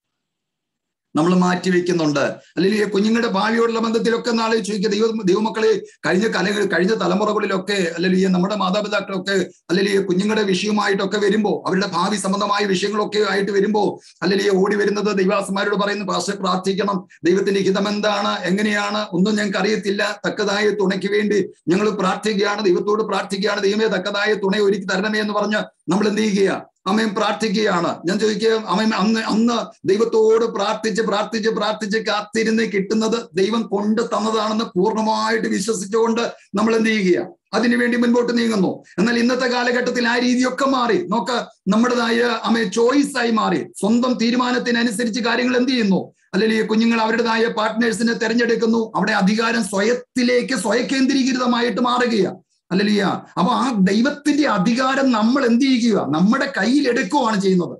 നമ്മൾ മാറ്റിവെക്കുന്നുണ്ട് അല്ലെങ്കിൽ കുഞ്ഞുങ്ങളുടെ ഭാവിയോടുള്ള ബന്ധത്തിലൊക്കെ നാളെ ചോദിക്കുക ദൈവ ദൈവമക്കളെ കഴിഞ്ഞ കലകൾ കഴിഞ്ഞ തലമുറകളിലൊക്കെ അല്ലെങ്കിൽ നമ്മുടെ മാതാപിതാക്കളൊക്കെ അല്ലെങ്കിൽ കുഞ്ഞുങ്ങളുടെ വിഷയമായിട്ടൊക്കെ വരുമ്പോൾ അവരുടെ ഭാവി സംബന്ധമായ വിഷയങ്ങളൊക്കെ ആയിട്ട് വരുമ്പോൾ അല്ലെങ്കിൽ ഓടി വരുന്നത് ദൈവാസന്മാരോട് പറയുന്നു പാസ്റ്റർ പ്രാർത്ഥിക്കണം ദൈവത്തിന്റെ ഹിതം എന്താണ് എങ്ങനെയാണ് ഒന്നും ഞങ്ങൾക്ക് അറിയത്തില്ല തക്കതായ തുണയ്ക്ക് വേണ്ടി ഞങ്ങൾ പ്രാർത്ഥിക്കുകയാണ് ദൈവത്തോട് പ്രാർത്ഥിക്കുകയാണ് ദൈവമേ തക്കതായ തുണ ഒരുക്കി തരണമേ എന്ന് പറഞ്ഞ് നമ്മൾ എന്ത് ചെയ്യുക അമ്മയും പ്രാർത്ഥിക്കുകയാണ് ഞാൻ ചോദിക്കുക അമ്മയും അന്ന് അന്ന് ദൈവത്തോട് പ്രാർത്ഥിച്ച് പ്രാർത്ഥിച്ച് പ്രാർത്ഥിച്ച് കാത്തിരുന്ന് കിട്ടുന്നത് ദൈവം കൊണ്ട് തന്നതാണെന്ന് പൂർണ്ണമായിട്ട് വിശ്വസിച്ചുകൊണ്ട് നമ്മൾ എന്ത് ചെയ്യുക അതിനുവേണ്ടി മുൻപോട്ട് നീങ്ങുന്നു എന്നാൽ ഇന്നത്തെ കാലഘട്ടത്തിൽ ആ രീതിയൊക്കെ മാറി നോക്ക നമ്മുടേതായ അമ്മയെ ചോയ്സ് ആയി മാറി സ്വന്തം തീരുമാനത്തിനനുസരിച്ച് കാര്യങ്ങൾ എന്ത് ചെയ്യുന്നു അല്ലെങ്കിൽ കുഞ്ഞുങ്ങൾ അവരുടേതായ പാർട്ട്നേഴ്സിനെ തെരഞ്ഞെടുക്കുന്നു അവിടെ അധികാരം സ്വയത്തിലേക്ക് സ്വയകേന്ദ്രീകൃതമായിട്ട് മാറുകയാണ് അല്ലല്ല അപ്പൊ ആ ദൈവത്തിന്റെ അധികാരം നമ്മൾ എന്ത് ചെയ്യുക നമ്മുടെ കയ്യിൽ എടുക്കുകയാണ് ചെയ്യുന്നത്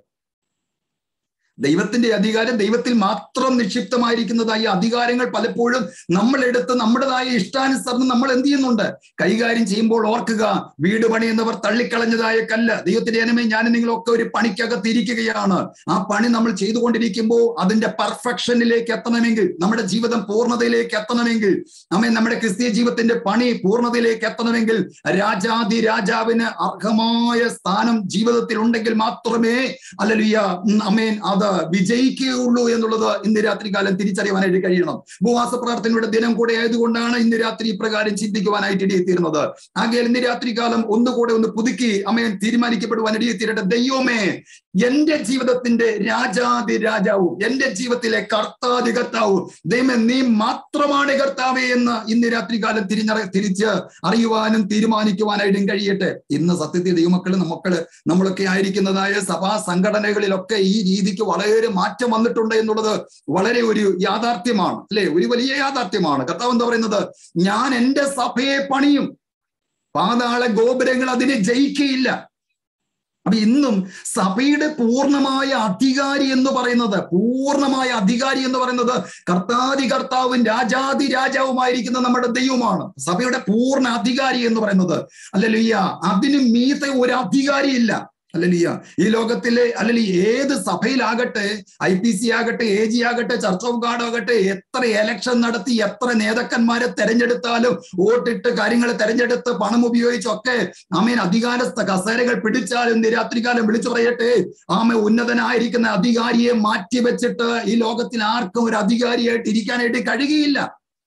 ദൈവത്തിന്റെ അധികാരം ദൈവത്തിൽ മാത്രം നിക്ഷിപ്തമായിരിക്കുന്നതായ അധികാരങ്ങൾ പലപ്പോഴും നമ്മൾ എടുത്ത് നമ്മുടേതായ ഇഷ്ടാനുസരണം നമ്മൾ എന്ത് ചെയ്യുന്നുണ്ട് കൈകാര്യം ചെയ്യുമ്പോൾ ഓർക്കുക വീട് പണിയുന്നവർ തള്ളിക്കളഞ്ഞതായ കല്ല് ദൈവത്തിന്റെ അനമേ ഞാൻ നിങ്ങളൊക്കെ ഒരു പണിക്കകത്ത് ഇരിക്കുകയാണ് ആ പണി നമ്മൾ ചെയ്തുകൊണ്ടിരിക്കുമ്പോൾ അതിന്റെ പെർഫെക്ഷനിലേക്ക് എത്തണമെങ്കിൽ നമ്മുടെ ജീവിതം പൂർണ്ണതയിലേക്ക് എത്തണമെങ്കിൽ അമ്മ നമ്മുടെ ക്രിസ്തീയ ജീവിതത്തിന്റെ പണി പൂർണ്ണതയിലേക്ക് എത്തണമെങ്കിൽ രാജാതി രാജാവിന് അർഹമായ സ്ഥാനം ജീവിതത്തിൽ ഉണ്ടെങ്കിൽ മാത്രമേ അല്ലലിയ അമ്മേൻ അത് വിജയിക്കുകയുള്ളൂ എന്നുള്ളത് ഇന്ന് രാത്രി കാലം തിരിച്ചറിയുവാനായിട്ട് കഴിയണം ഉപവാസ പ്രാർത്ഥനയുടെ ദിനം കൂടെ ആയതുകൊണ്ടാണ് ഇന്ന് രാത്രി ഇപ്രകാരം ചിന്തിക്കുവാനായിട്ട് ഇടയെത്തിയിരുന്നത് ആകെ ഇന്ന് രാത്രി കാലം ഒന്നുകൂടെ ഒന്ന് പുതുക്കി അമ്മയൻ തീരുമാനിക്കപ്പെടുവാൻ ഇടയെത്തിയിട്ട് ദൈവമേ എന്റെ ജീവിതത്തിന്റെ രാജാതി രാജാവും എന്റെ ജീവിതത്തിലെ കർത്താതി കർത്താവും ദൈവമേ നീ മാത്രമാണ് കർത്താവേ എന്ന് ഇന്ന് രാത്രി കാലം തിരിഞ്ഞ തിരിച്ച് അറിയുവാനും തീരുമാനിക്കുവാനായിട്ടും കഴിയട്ടെ ഇന്ന് സത്യത്തിൽ ദൈവമക്കള് മക്കള് നമ്മളൊക്കെ ആയിരിക്കുന്നതായ സഭാ സംഘടനകളിലൊക്കെ ഈ രീതിക്ക് വളരെ മാറ്റം വന്നിട്ടുണ്ട് എന്നുള്ളത് വളരെ ഒരു യാഥാർത്ഥ്യമാണ് അല്ലെ ഒരു വലിയ യാഥാർത്ഥ്യമാണ് കർത്താവ് എന്താ പറയുന്നത് ഞാൻ എന്റെ സഭയെ പണിയും പാതാള ഗോപുരങ്ങൾ അതിനെ ജയിക്കയില്ല അപ്പൊ ഇന്നും സഭയുടെ പൂർണ്ണമായ അധികാരി എന്ന് പറയുന്നത് പൂർണ്ണമായ അധികാരി എന്ന് പറയുന്നത് കർത്താതി കർത്താവും രാജാതി രാജാവുമായിരിക്കുന്ന നമ്മുടെ ദൈവമാണ് സഭയുടെ പൂർണ്ണ അധികാരി എന്ന് പറയുന്നത് അല്ലല്ലോ അതിന് മീതെ ഒരു അധികാരി ഇല്ല അല്ലല്ല ഈ ലോകത്തിലെ അല്ലെങ്കിൽ ഏത് സഭയിലാകട്ടെ ഐ പി സി ആകട്ടെ എ ജി ആകട്ടെ ചർച്ച് ഓഫ് ഗാഡ് ആകട്ടെ എത്ര എലക്ഷൻ നടത്തി എത്ര നേതാക്കന്മാരെ തെരഞ്ഞെടുത്താലും വോട്ടിട്ട് കാര്യങ്ങൾ തെരഞ്ഞെടുത്ത് പണം ഉപയോഗിച്ചൊക്കെ ആമേൻ അധികാര കസേരകൾ പിടിച്ചാലും രാത്രികാലം വിളിച്ചു പറയട്ടെ ആമ ഉന്നതനായിരിക്കുന്ന അധികാരിയെ മാറ്റി വെച്ചിട്ട് ഈ ലോകത്തിൽ ആർക്കും ഒരു അധികാരിയായിട്ട് ഇരിക്കാനായിട്ട് കഴിയുകയില്ല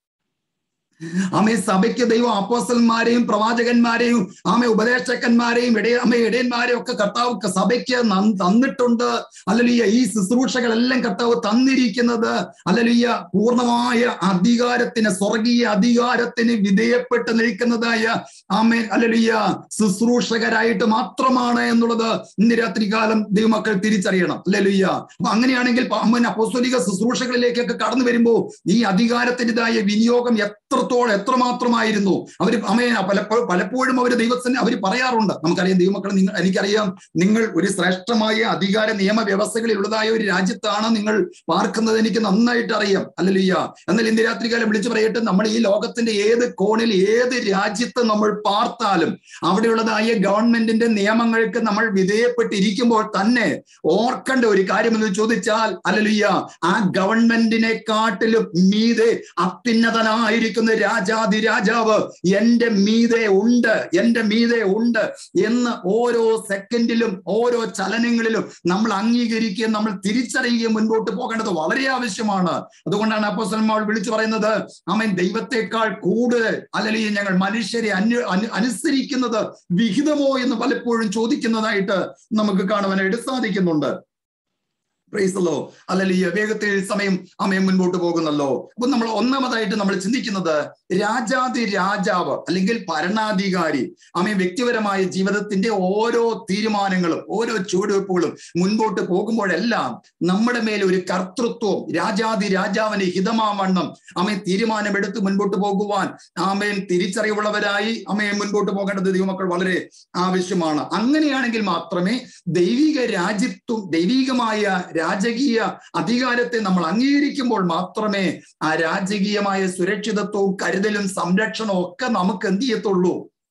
ആമേ സഭയ്ക്ക് ദൈവം അപ്പോസ്റ്റന്മാരെയും പ്രവാചകന്മാരെയും ആമെ ഉപദേശകന്മാരെയും ഇടയ അമ്മ ഇടയന്മാരെയും ഒക്കെ കർത്താവ് സഭയ്ക്ക് തന്നിട്ടുണ്ട് അല്ലലിയ ഈ ശുശ്രൂഷകളെല്ലാം കർത്താവ് തന്നിരിക്കുന്നത് അല്ലലിയ പൂർണ്ണമായ അധികാരത്തിന് സ്വർഗീയ അധികാരത്തിന് വിധേയപ്പെട്ട് നിൽക്കുന്നതായ ആമേൻ അല്ലലിയ ശുശ്രൂഷകരായിട്ട് മാത്രമാണ് എന്നുള്ളത് ഇന്ന് രാത്രി കാലം ദൈവമക്കൾ തിരിച്ചറിയണം അല്ലലിയ അപ്പൊ അങ്ങനെയാണെങ്കിൽ അമ്മൻ അപ്പോസ്തോലിക ശുശ്രൂഷകളിലേക്കൊക്കെ കടന്നു വരുമ്പോൾ ഈ അധികാരത്തിൻ്റെതായ വിനിയോഗം എത്രത്തോളം എത്രമാത്രമായിരുന്നു അവർ അമ്മയെ പലപ്പോഴും പലപ്പോഴും അവർ ദൈവത്തിന് അവർ പറയാറുണ്ട് നമുക്കറിയാം ദൈവമക്കൾ നിങ്ങൾ എനിക്കറിയാം നിങ്ങൾ ഒരു ശ്രേഷ്ഠമായ അധികാര നിയമ വ്യവസ്ഥകളിൽ ഉള്ളതായ ഒരു രാജ്യത്താണ് നിങ്ങൾ പാർക്കുന്നത് എനിക്ക് നന്നായിട്ട് അറിയാം അല്ലല്ലിയ എന്നാൽ ഇന്ന് രാത്രികാലം വിളിച്ചു പറയട്ടെ നമ്മൾ ഈ ലോകത്തിന്റെ ഏത് കോണിൽ ഏത് രാജ്യത്ത് നമ്മൾ പാർത്താലും അവിടെയുള്ളതായ ഗവൺമെന്റിന്റെ നിയമങ്ങൾക്ക് നമ്മൾ വിധേയപ്പെട്ടിരിക്കുമ്പോൾ തന്നെ ഓർക്കേണ്ട ഒരു കാര്യം എന്ന് ചോദിച്ചാൽ അല്ലല്ലിയ ആ ഗവൺമെന്റിനെ കാട്ടിലും മീതെ അത്യുന്നതനായിരിക്കുന്ന രാജാതി രാജാവ് എന്റെ മീതെ ഉണ്ട് എന്റെ മീതെ ഉണ്ട് എന്ന് ഓരോ സെക്കൻഡിലും ഓരോ ചലനങ്ങളിലും നമ്മൾ അംഗീകരിക്കുകയും നമ്മൾ തിരിച്ചറിയുകയും മുൻപോട്ട് പോകേണ്ടത് വളരെ ആവശ്യമാണ് അതുകൊണ്ടാണ് അപ്പോസ്തലന്മാർ വിളിച്ചു പറയുന്നത് അമൻ ദൈവത്തെക്കാൾ കൂടുതൽ അല്ലെങ്കിൽ ഞങ്ങൾ മനുഷ്യരെ അന്വ അനു- അനുസരിക്കുന്നത് വിഹിതമോ എന്ന് പലപ്പോഴും ചോദിക്കുന്നതായിട്ട് നമുക്ക് കാണുവാനായിട്ട് സാധിക്കുന്നുണ്ട് പ്രൈസല്ലോ അല്ലെങ്കിൽ ഈ വേഗത്തിൽ സമയം അമയം മുൻപോട്ട് പോകുന്നല്ലോ അപ്പൊ നമ്മൾ ഒന്നാമതായിട്ട് നമ്മൾ ചിന്തിക്കുന്നത് രാജാതി രാജാവ് അല്ലെങ്കിൽ ഭരണാധികാരി അമയം വ്യക്തിപരമായ ജീവിതത്തിന്റെ ഓരോ തീരുമാനങ്ങളും ഓരോ ചുവടുവെപ്പുകളും മുൻപോട്ട് പോകുമ്പോഴെല്ലാം നമ്മുടെ മേൽ ഒരു കർത്തൃത്വം രാജാതി രാജാവിന് ഹിതമാവണ്ണം അമേൻ തീരുമാനമെടുത്ത് മുൻപോട്ട് പോകുവാൻ ആമേൻ തിരിച്ചറിവുള്ളവരായി അമയെ മുൻപോട്ട് പോകേണ്ടത് ദൈവമക്കൾ വളരെ ആവശ്യമാണ് അങ്ങനെയാണെങ്കിൽ മാത്രമേ ദൈവിക രാജ്യത്വം ദൈവികമായ രാജകീയ അധികാരത്തെ നമ്മൾ അംഗീകരിക്കുമ്പോൾ മാത്രമേ ആ രാജകീയമായ സുരക്ഷിതത്വവും കരുതലും സംരക്ഷണവും ഒക്കെ നമുക്ക് എന്ത് ചെയ്യത്തുള്ളൂ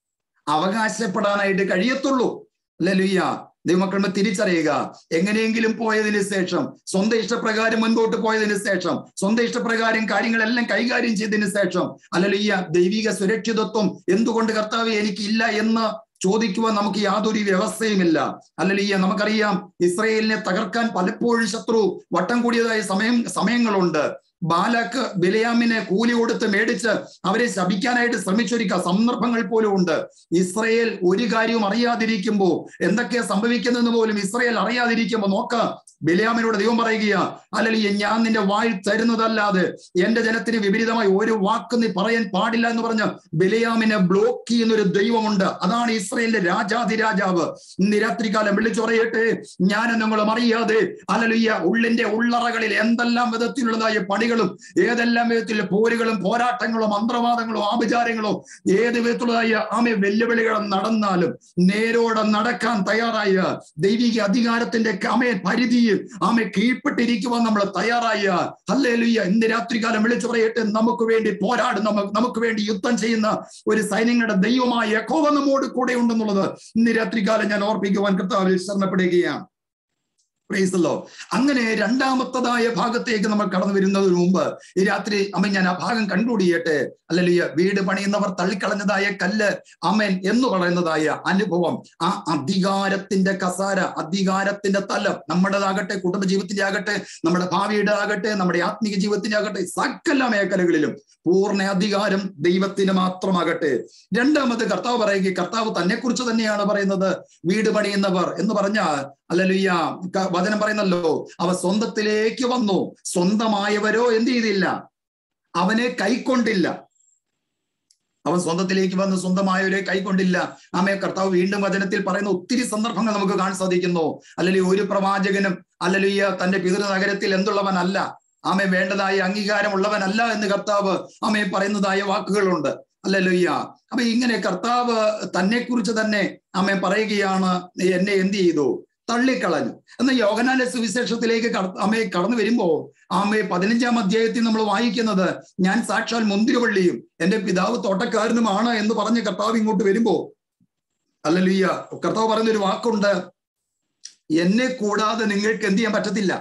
അവകാശപ്പെടാനായിട്ട് കഴിയത്തുള്ളൂ അല്ലെ ദൈവമക്കളെ തിരിച്ചറിയുക എങ്ങനെയെങ്കിലും പോയതിനു ശേഷം സ്വന്തം ഇഷ്ടപ്രകാരം മുൻപോട്ട് പോയതിനു ശേഷം സ്വന്തം ഇഷ്ടപ്രകാരം കാര്യങ്ങളെല്ലാം കൈകാര്യം ചെയ്തതിനു ശേഷം അല്ലല്ല ദൈവിക സുരക്ഷിതത്വം എന്തുകൊണ്ട് കർത്താവ് എനിക്കില്ല എന്ന് ചോദിക്കുവാൻ നമുക്ക് യാതൊരു വ്യവസ്ഥയുമില്ല അല്ലെങ്കിൽ നമുക്കറിയാം ഇസ്രയേലിനെ തകർക്കാൻ പലപ്പോഴും ശത്രു വട്ടം കൂടിയതായ സമയം സമയങ്ങളുണ്ട് ബാലാക്ക് ബിലയാമിനെ കൂലി കൊടുത്ത് മേടിച്ച് അവരെ ശപിക്കാനായിട്ട് ശ്രമിച്ചൊരു സന്ദർഭങ്ങൾ പോലും ഉണ്ട് ഇസ്രയേൽ ഒരു കാര്യവും അറിയാതിരിക്കുമ്പോൾ എന്തൊക്കെയാ സംഭവിക്കുന്നതെന്ന് പോലും ഇസ്രയേൽ അറിയാതിരിക്കുമ്പോൾ നോക്ക ബിലയാമിനോട് ദൈവം പറയുക അല്ലെങ്കിൽ ഞാൻ നിന്റെ വായിൽ തരുന്നതല്ലാതെ എന്റെ ജനത്തിന് വിപരീതമായി ഒരു വാക്ക് നീ പറയാൻ പാടില്ല എന്ന് പറഞ്ഞ് ബിലയാമിനെ ബ്ലോക്ക് ചെയ്യുന്ന ഒരു ദൈവമുണ്ട് അതാണ് ഇസ്രയേലിന്റെ രാജാതിരാജാവ് ഇന്ന് രാത്രികാലം വിളിച്ചു പറയട്ടെ ഞാൻ നിങ്ങളും അറിയാതെ അലലുയ്യ ഉള്ളിന്റെ ഉള്ളറകളിൽ എന്തെല്ലാം വിധത്തിലുള്ളതായ പണികളും ഏതെല്ലാം വിധത്തിലുള്ള പോരുകളും പോരാട്ടങ്ങളും മന്ത്രവാദങ്ങളും ആഭിചാരങ്ങളും ഏത് വിധത്തിലുള്ളതായ ആമെ വെല്ലുവിളികളും നടന്നാലും നേരോടെ നടക്കാൻ തയ്യാറായ ദൈവിക അധികാരത്തിന്റെ അമേ പരിധിയിൽ ആമെ കീഴ്പ്പെട്ടിരിക്കുവാൻ നമ്മൾ തയ്യാറായ അല്ലേലുയ്യ ഇന്ന് രാത്രികാലം വിളിച്ചു പറയട്ടെ നമുക്ക് വേണ്ടി പോരാടുന്ന നമുക്ക് നമുക്ക് വേണ്ടി യുദ്ധം ചെയ്യുന്ന ഒരു സൈന്യങ്ങളുടെ ദൈവമായ യഹോവ നമ്മോട് കൂടെ ഉണ്ടെന്നുള്ളത് ഇന്ന് രാത്രികാലം ഞാൻ ഓർപ്പിക്കുവാൻ കർത്താവിൽ ശരണപ്പെടുകയാണ് പ്രൈസല്ലോ അങ്ങനെ രണ്ടാമത്തതായ ഭാഗത്തേക്ക് നമ്മൾ കടന്നു വരുന്നതിന് മുമ്പ് ഈ രാത്രി അമ്മ ഞാൻ ആ ഭാഗം കൺക്ലൂഡ് ചെയ്യട്ടെ അല്ലെങ്കിൽ വീട് പണിയുന്നവർ തള്ളിക്കളഞ്ഞതായ കല്ല് അമൻ എന്ന് പറയുന്നതായ അനുഭവം ആ അധികാരത്തിന്റെ കസാര അധികാരത്തിന്റെ തലം നമ്മുടേതാകട്ടെ കുടുംബജീവിതത്തിന്റെ ആകട്ടെ നമ്മുടെ ഭാവിയുടെ ആകട്ടെ നമ്മുടെ ആത്മീക ജീവിതത്തിന്റെ ആകട്ടെ സകല മേഖലകളിലും പൂർണ്ണ അധികാരം ദൈവത്തിന് മാത്രമാകട്ടെ രണ്ടാമത് കർത്താവ് പറയുക കർത്താവ് തന്നെ കുറിച്ച് തന്നെയാണ് പറയുന്നത് വീട് പണിയുന്നവർ എന്ന് പറഞ്ഞാൽ അല്ലല്ലുയ്യ വചനം പറയുന്നല്ലോ അവ സ്വന്തത്തിലേക്ക് വന്നു സ്വന്തമായവരോ എന്ത് ചെയ്തില്ല അവനെ കൈക്കൊണ്ടില്ല അവൻ സ്വന്തത്തിലേക്ക് വന്ന് സ്വന്തമായവരെ കൈക്കൊണ്ടില്ല ആമേ കർത്താവ് വീണ്ടും വചനത്തിൽ പറയുന്ന ഒത്തിരി സന്ദർഭങ്ങൾ നമുക്ക് കാണാൻ സാധിക്കുന്നു അല്ലെങ്കിൽ ഒരു പ്രവാചകനും അല്ലല്ലുയ്യ തന്റെ പിതൃനഗരത്തിൽ എന്തുള്ളവനല്ല ആമെ വേണ്ടതായ അംഗീകാരം ഉള്ളവനല്ല എന്ന് കർത്താവ് ആമെ പറയുന്നതായ വാക്കുകളുണ്ട് അല്ലല്ലുയ്യ അപ്പൊ ഇങ്ങനെ കർത്താവ് തന്നെ കുറിച്ച് തന്നെ ആമെ പറയുകയാണ് എന്നെ എന്ത് ചെയ്തു തള്ളിക്കളഞ്ഞു എന്നാൽ യോഗനാന്റെ സുവിശേഷത്തിലേക്ക് അമ്മയെ കടന്നു വരുമ്പോ ആമയെ പതിനഞ്ചാം അധ്യായത്തിൽ നമ്മൾ വായിക്കുന്നത് ഞാൻ സാക്ഷാൽ മുന്തിരിവള്ളിയും എന്റെ പിതാവ് തോട്ടക്കാരനുമാണ് എന്ന് പറഞ്ഞ് കർത്താവ് ഇങ്ങോട്ട് വരുമ്പോ അല്ലല്ലുയ്യ കർത്താവ് പറയുന്ന ഒരു വാക്കുണ്ട് എന്നെ കൂടാതെ നിങ്ങൾക്ക് എന്ത് ചെയ്യാൻ പറ്റത്തില്ല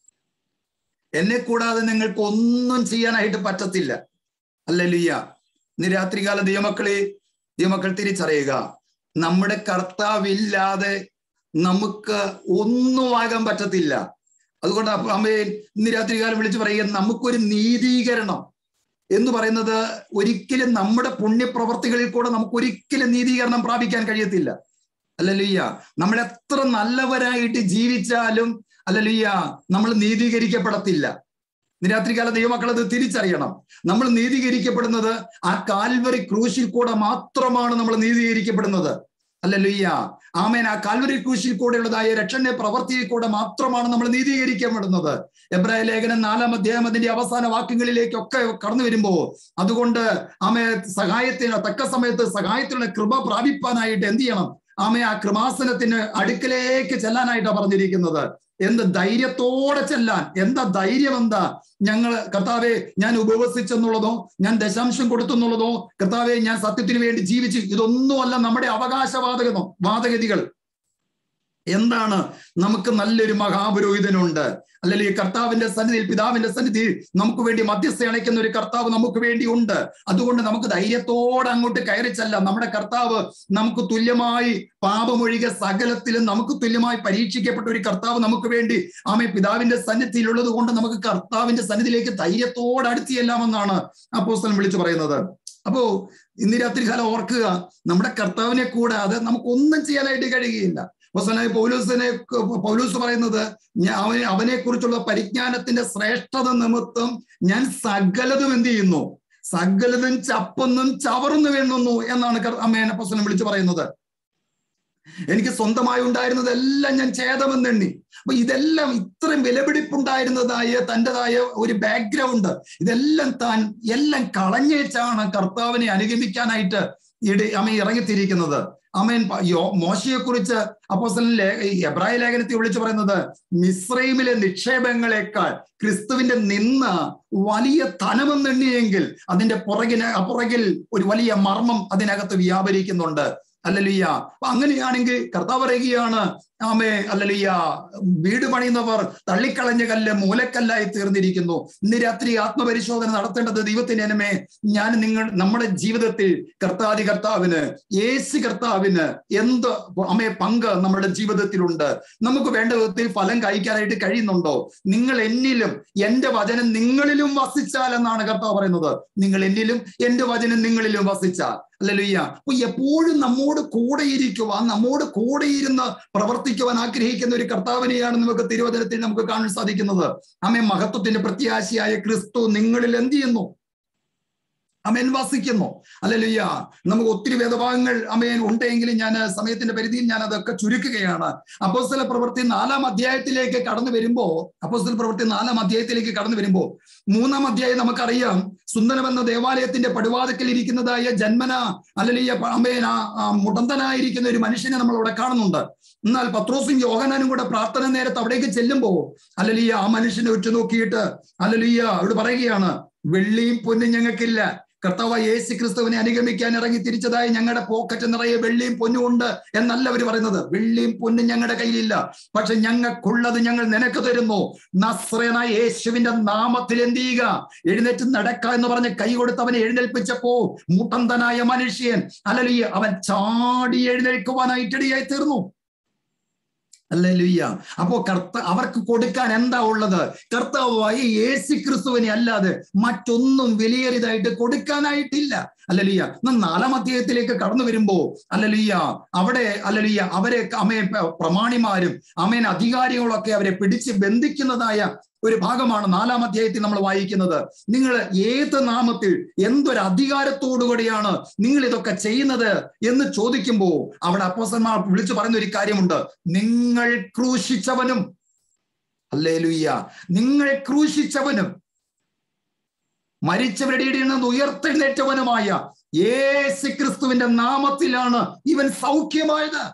എന്നെ കൂടാതെ നിങ്ങൾക്ക് ഒന്നും ചെയ്യാനായിട്ട് പറ്റത്തില്ല അല്ലല്ലുയ്യ ഇന്ന് രാത്രികാല ദൈവമക്കളെ ദൈവമക്കൾ തിരിച്ചറിയുക നമ്മുടെ കർത്താവില്ലാതെ നമുക്ക് ഒന്നും ആകാൻ പറ്റത്തില്ല അതുകൊണ്ട് അമ്മയെ ഇന്ന് രാത്രികാലം വിളിച്ചു പറയുക നമുക്കൊരു നീതീകരണം എന്ന് പറയുന്നത് ഒരിക്കലും നമ്മുടെ പുണ്യപ്രവർത്തികളിൽ കൂടെ നമുക്ക് ഒരിക്കലും നീതീകരണം പ്രാപിക്കാൻ കഴിയത്തില്ല അല്ലല്ലുയ്യ നമ്മൾ എത്ര നല്ലവരായിട്ട് ജീവിച്ചാലും അല്ലല്ലുയ്യ നമ്മൾ നീതീകരിക്കപ്പെടത്തില്ല രാത്രികാല ദൈവമക്കൾ അത് തിരിച്ചറിയണം നമ്മൾ നീതീകരിക്കപ്പെടുന്നത് ആ കാൽവറി ക്രൂശിൽ കൂടെ മാത്രമാണ് നമ്മൾ നീതീകരിക്കപ്പെടുന്നത് അല്ലല്ലുയ്യ ആമേൻ ആ കാൽവരി ക്രൂശിൽ കൂടെയുള്ളതായ രക്ഷന്റെ പ്രവർത്തിയിൽ കൂടെ മാത്രമാണ് നമ്മൾ നീതീകരിക്കപ്പെടുന്നത് എബ്രായ ലേഖനം നാലാം അധ്യായം അതിന്റെ അവസാന വാക്യങ്ങളിലേക്കൊക്കെ കടന്നു വരുമ്പോ അതുകൊണ്ട് ആമെ സഹായത്തിന് തക്ക സമയത്ത് സഹായത്തിനുള്ള കൃപ പ്രാപിപ്പാനായിട്ട് എന്ത് ചെയ്യണം ആമെ ആ കൃമാസനത്തിന് അടുക്കലേക്ക് ചെല്ലാനായിട്ടാണ് പറഞ്ഞിരിക്കുന്നത് എന്ത് ധൈര്യത്തോടെ ചെല്ലാൻ എന്താ ധൈര്യം എന്താ ഞങ്ങൾ കർത്താവെ ഞാൻ ഉപവസിച്ചെന്നുള്ളതോ ഞാൻ ദശാംശം കൊടുത്തെന്നുള്ളതോ കർത്താവെ ഞാൻ സത്യത്തിന് വേണ്ടി ജീവിച്ചു ഇതൊന്നുമല്ല നമ്മുടെ അവകാശവാദകമോ വാദഗതികൾ എന്താണ് നമുക്ക് നല്ലൊരു മഹാപുരോഹിതനുണ്ട് അല്ലെങ്കിൽ ഈ കർത്താവിന്റെ സന്നിധിയിൽ പിതാവിന്റെ സന്നിധിയിൽ നമുക്ക് വേണ്ടി മധ്യസ്ഥ അണയ്ക്കുന്ന ഒരു കർത്താവ് നമുക്ക് വേണ്ടി ഉണ്ട് അതുകൊണ്ട് നമുക്ക് ധൈര്യത്തോടെ അങ്ങോട്ട് കയറി ചെല്ലാം നമ്മുടെ കർത്താവ് നമുക്ക് തുല്യമായി പാപമൊഴികെ സകലത്തിലും നമുക്ക് തുല്യമായി പരീക്ഷിക്കപ്പെട്ട ഒരു കർത്താവ് നമുക്ക് വേണ്ടി ആമേ പിതാവിന്റെ സന്നിധിയിൽ ഉള്ളത് കൊണ്ട് നമുക്ക് കർത്താവിന്റെ സന്നിധിയിലേക്ക് ധൈര്യത്തോടെ അടുത്ത് ചെല്ലാമെന്നാണ് അപ്പോസ്തലൻ വിളിച്ചു പറയുന്നത് അപ്പോ ഇന്ന് രാത്രി കാലം ഓർക്കുക നമ്മുടെ കർത്താവിനെ കൂടാതെ നമുക്കൊന്നും ചെയ്യാനായിട്ട് കഴിയുകയില്ല അവസാനമായി പൗലൂസിനെ പൗലൂസ് പറയുന്നത് ഞാൻ അവനെ അവനെ കുറിച്ചുള്ള പരിജ്ഞാനത്തിന്റെ ശ്രേഷ്ഠത നിമിത്തം ഞാൻ സകലതും എന്ത് ചെയ്യുന്നു സകലതും ചപ്പൊന്നും ചവറുന്നു വേണ്ടുന്നു എന്നാണ് അമ്മേനെ അപ്പസ്വലം വിളിച്ചു പറയുന്നത് എനിക്ക് സ്വന്തമായി ഉണ്ടായിരുന്നതെല്ലാം ഞാൻ ഛേദമെന്നെണ്ണി അപ്പൊ ഇതെല്ലാം ഇത്രയും വിലപിടിപ്പുണ്ടായിരുന്നതായ തൻ്റെതായ ഒരു ബാക്ക്ഗ്രൗണ്ട് ഇതെല്ലാം താൻ എല്ലാം കളഞ്ഞേച്ചാണ് കർത്താവിനെ അനുഗമിക്കാനായിട്ട് ഇടി അമ്മ ഇറങ്ങിത്തിരിക്കുന്നത് അമേൻ യോ മോശയെ കുറിച്ച് അപ്പോസലിൻ എബ്രായ ലേഖനത്തിൽ വിളിച്ചു പറയുന്നത് മിശ്രൈമിലെ നിക്ഷേപങ്ങളെക്കാൾ ക്രിസ്തുവിന്റെ നിന്ന വലിയ ധനമെന്നെണ്ണിയെങ്കിൽ അതിന്റെ പുറകിന് അപ്പുറകിൽ ഒരു വലിയ മർമ്മം അതിനകത്ത് വ്യാപരിക്കുന്നുണ്ട് അല്ലലിയ അപ്പൊ അങ്ങനെയാണെങ്കിൽ കർത്താവ് പറയുകയാണ് ആമേ അല്ലലിയ വീട് പണിയുന്നവർ തള്ളിക്കളഞ്ഞ കല്ല് മൂലക്കല്ലായി തീർന്നിരിക്കുന്നു ഇന്ന് രാത്രി ആത്മപരിശോധന നടത്തേണ്ടത് ദൈവത്തിന് എനമേ ഞാൻ നിങ്ങൾ നമ്മുടെ ജീവിതത്തിൽ കർത്താതി കർത്താവിന് യേശു കർത്താവിന് എന്ത് അമ്മയെ പങ്ക് നമ്മുടെ ജീവിതത്തിലുണ്ട് നമുക്ക് വേണ്ട വിധത്തിൽ ഫലം കഴിക്കാനായിട്ട് കഴിയുന്നുണ്ടോ നിങ്ങൾ എന്നിലും എന്റെ വചനം നിങ്ങളിലും വസിച്ചാൽ എന്നാണ് കർത്താവ് പറയുന്നത് നിങ്ങൾ എന്നിലും എന്റെ വചനം നിങ്ങളിലും വസിച്ചാൽ അല്ലല്ലുയ്യ അപ്പൊ എപ്പോഴും നമ്മോട് കൂടെ ഇരിക്കുവാൻ നമ്മോട് കൂടെ ഇരുന്ന് പ്രവർത്തിക്കുവാൻ ആഗ്രഹിക്കുന്ന ഒരു കർത്താവിനെയാണ് നമുക്ക് തിരുവചനത്തിൽ നമുക്ക് കാണാൻ സാധിക്കുന്നത് അമ്മ മഹത്വത്തിന്റെ പ്രത്യാശയായ ക്രിസ്തു നിങ്ങളിൽ എന്ത് ചെയ്യുന്നു അമേൻ വസിക്കുന്നു അല്ലല്ലുയ്യ നമുക്ക് ഒത്തിരി വേദഭാഗങ്ങൾ അമേൻ ഉണ്ടെങ്കിലും ഞാൻ സമയത്തിന്റെ പരിധിയിൽ ഞാൻ അതൊക്കെ ചുരുക്കുകയാണ് അപ്പോസ്തല പ്രവൃത്തി നാലാം അധ്യായത്തിലേക്ക് കടന്നു വരുമ്പോ അപ്പോസ്തല പ്രവൃത്തി നാലാം അധ്യായത്തിലേക്ക് കടന്നു വരുമ്പോ മൂന്നാം അധ്യായം നമുക്കറിയാം സുന്ദരമെന്ന ദേവാലയത്തിന്റെ പടുവാതക്കൽ ഇരിക്കുന്നതായ ജന്മന അല്ലല്ലിയ അമേൻ ആ മുടന്തനായിരിക്കുന്ന ഒരു മനുഷ്യനെ നമ്മൾ അവിടെ കാണുന്നുണ്ട് എന്നാൽ പത്രോസും യോഹനാനും കൂടെ പ്രാർത്ഥന നേരത്ത് അവിടേക്ക് ചെല്ലുമ്പോ അല്ലലിയ ആ മനുഷ്യനെ ഉറ്റുനോക്കിയിട്ട് അല്ലലിയ അവിടെ പറയുകയാണ് വെള്ളിയും പൊന്നും ഞങ്ങൾക്കില്ല കർത്താവ് യേശു ക്രിസ്തുവിനെ അനുഗമിക്കാൻ ഇറങ്ങി തിരിച്ചതായി ഞങ്ങളുടെ പോക്കറ്റ് നിറയെ വെള്ളിയും പൊന്നും ഉണ്ട് എന്നല്ല അവർ പറയുന്നത് വെള്ളിയും പൊന്നും ഞങ്ങളുടെ കയ്യിലില്ല പക്ഷെ ഞങ്ങൾക്കുള്ളത് ഞങ്ങൾ നിനക്ക് തരുന്നു നസ്രനായ യേശുവിന്റെ നാമത്തിൽ എന്ത് ചെയ്യുക എഴുന്നേറ്റ് നടക്ക എന്ന് പറഞ്ഞ് കൈ കൊടുത്ത് അവനെ എഴുന്നേൽപ്പിച്ചപ്പോ മുട്ടന്തനായ മനുഷ്യൻ അല്ലലി അവൻ ചാടി എഴുന്നേൽക്കുവാനായിട്ടിടയായി തീർന്നു അല്ലുയ്യ അപ്പോ കർത്ത അവർക്ക് കൊടുക്കാൻ എന്താ ഉള്ളത് കർത്താവായ യേശു ക്രിസ്തുവിനെ അല്ലാതെ മറ്റൊന്നും വിലയേറിയതായിട്ട് കൊടുക്കാനായിട്ടില്ല അല്ലലിയ നാലാം അധ്യായത്തിലേക്ക് കടന്നു വരുമ്പോ അല്ലലിയ അവിടെ അല്ലലിയ അവരെ അമേൻ പ്രമാണിമാരും അമേൻ അധികാരികളൊക്കെ അവരെ പിടിച്ച് ബന്ധിക്കുന്നതായ ഒരു ഭാഗമാണ് നാലാം അധ്യായത്തിൽ നമ്മൾ വായിക്കുന്നത് നിങ്ങൾ ഏത് നാമത്തിൽ എന്തൊരു അധികാരത്തോടുകൂടിയാണ് നിങ്ങൾ ഇതൊക്കെ ചെയ്യുന്നത് എന്ന് ചോദിക്കുമ്പോൾ അവിടെ അപ്പോസന്മാർ വിളിച്ചു പറയുന്ന ഒരു കാര്യമുണ്ട് നിങ്ങൾ ക്രൂശിച്ചവനും അല്ലേ ലുയ്യ നിങ്ങൾ ക്രൂശിച്ചവനും മരിച്ചവരുടെ ഇടയിൽ നിന്ന് ഉയർത്തെഴുന്നേറ്റവനുമായ യേശു ക്രിസ്തുവിന്റെ നാമത്തിലാണ് ഇവൻ സൗഖ്യമായത്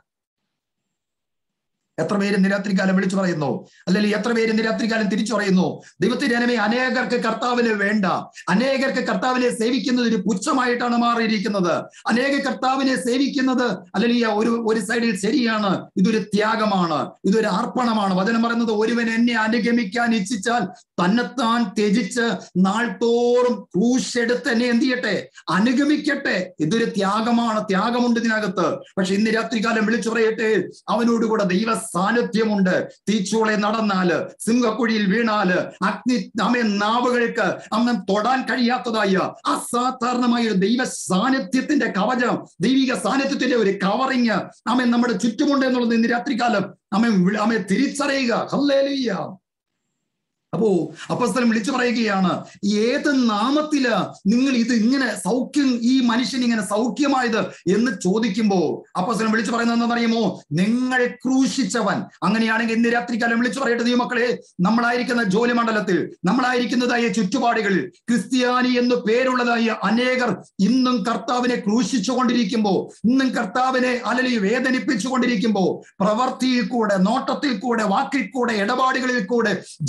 എത്ര പേര് നിരാത്രികാലം വിളിച്ചു പറയുന്നു അല്ലെങ്കിൽ എത്ര പേര് നിരാത്രികാലം തിരിച്ചു പറയുന്നു ദൈവത്തിന്റെ അനമേ അനേകർക്ക് കർത്താവിന് വേണ്ട അനേകർക്ക് കർത്താവിനെ സേവിക്കുന്നത് ഒരു പുച്ഛമായിട്ടാണ് മാറിയിരിക്കുന്നത് അനേക കർത്താവിനെ സേവിക്കുന്നത് അല്ലെങ്കിൽ ഒരു ഒരു സൈഡിൽ ശരിയാണ് ഇതൊരു ത്യാഗമാണ് ഇതൊരു അർപ്പണമാണ് വചനം പറയുന്നത് ഒരുവൻ എന്നെ അനുഗമിക്കാൻ ഇച്ഛിച്ചാൽ തന്നെത്താൻ ത്യജിച്ച് നാൾത്തോറും ക്രൂശെടുത്ത് എന്നെ എന്ത് ചെയ്യട്ടെ അനുഗമിക്കട്ടെ ഇതൊരു ത്യാഗമാണ് ത്യാഗമുണ്ട് ഇതിനകത്ത് പക്ഷെ ഇന്ന് രാത്രികാലം വിളിച്ചു പറയട്ടെ അവനോടുകൂടെ ദൈവ സാന്നിധ്യമുണ്ട് തീച്ചൂളെ നടന്നാല് സിംഹക്കുഴിയിൽ വീണാല് അഗ്നി അമ്മ നാവുകൾക്ക് അമ്മ തൊടാൻ കഴിയാത്തതായ അസാധാരണമായ ഒരു ദൈവ സാന്നിധ്യത്തിന്റെ കവചം ദൈവിക സാന്നിധ്യത്തിന്റെ ഒരു കവറിങ് അമ്മ നമ്മുടെ ചുറ്റുമുണ്ട് എന്നുള്ളത് ഇന്ന് രാത്രികാലം അമ്മ അമ്മ തിരിച്ചറിയുക ഹല്ലേലൂയ അപ്പോ അപ്പസ്തലം വിളിച്ചു പറയുകയാണ് ഏത് നാമത്തില് നിങ്ങൾ ഇത് ഇങ്ങനെ സൗഖ്യം ഈ മനുഷ്യൻ ഇങ്ങനെ സൗഖ്യമായത് എന്ന് ചോദിക്കുമ്പോ അപ്പസ്തലം വിളിച്ചു പറയുന്നത് എന്താണെന്നറിയുമോ നിങ്ങൾ ക്രൂശിച്ചവൻ അങ്ങനെയാണെങ്കിൽ ഇന്ന് രാത്രികാലം വിളിച്ചു പറയട്ടെ ദൈവമക്കളെ നമ്മളായിരിക്കുന്ന ജോലി മണ്ഡലത്തിൽ നമ്മളായിരിക്കുന്നതായ ചുറ്റുപാടുകളിൽ ക്രിസ്ത്യാനി എന്ന് പേരുള്ളതായ അനേകർ ഇന്നും കർത്താവിനെ ക്രൂശിച്ചു കൊണ്ടിരിക്കുമ്പോ ഇന്നും കർത്താവിനെ അലലി വേദനിപ്പിച്ചു കൊണ്ടിരിക്കുമ്പോ പ്രവർത്തിയിൽ കൂടെ നോട്ടത്തിൽ കൂടെ വാക്കിൽ കൂടെ ഇടപാടുകളിൽ കൂടെ ജീവിതത്തിൽ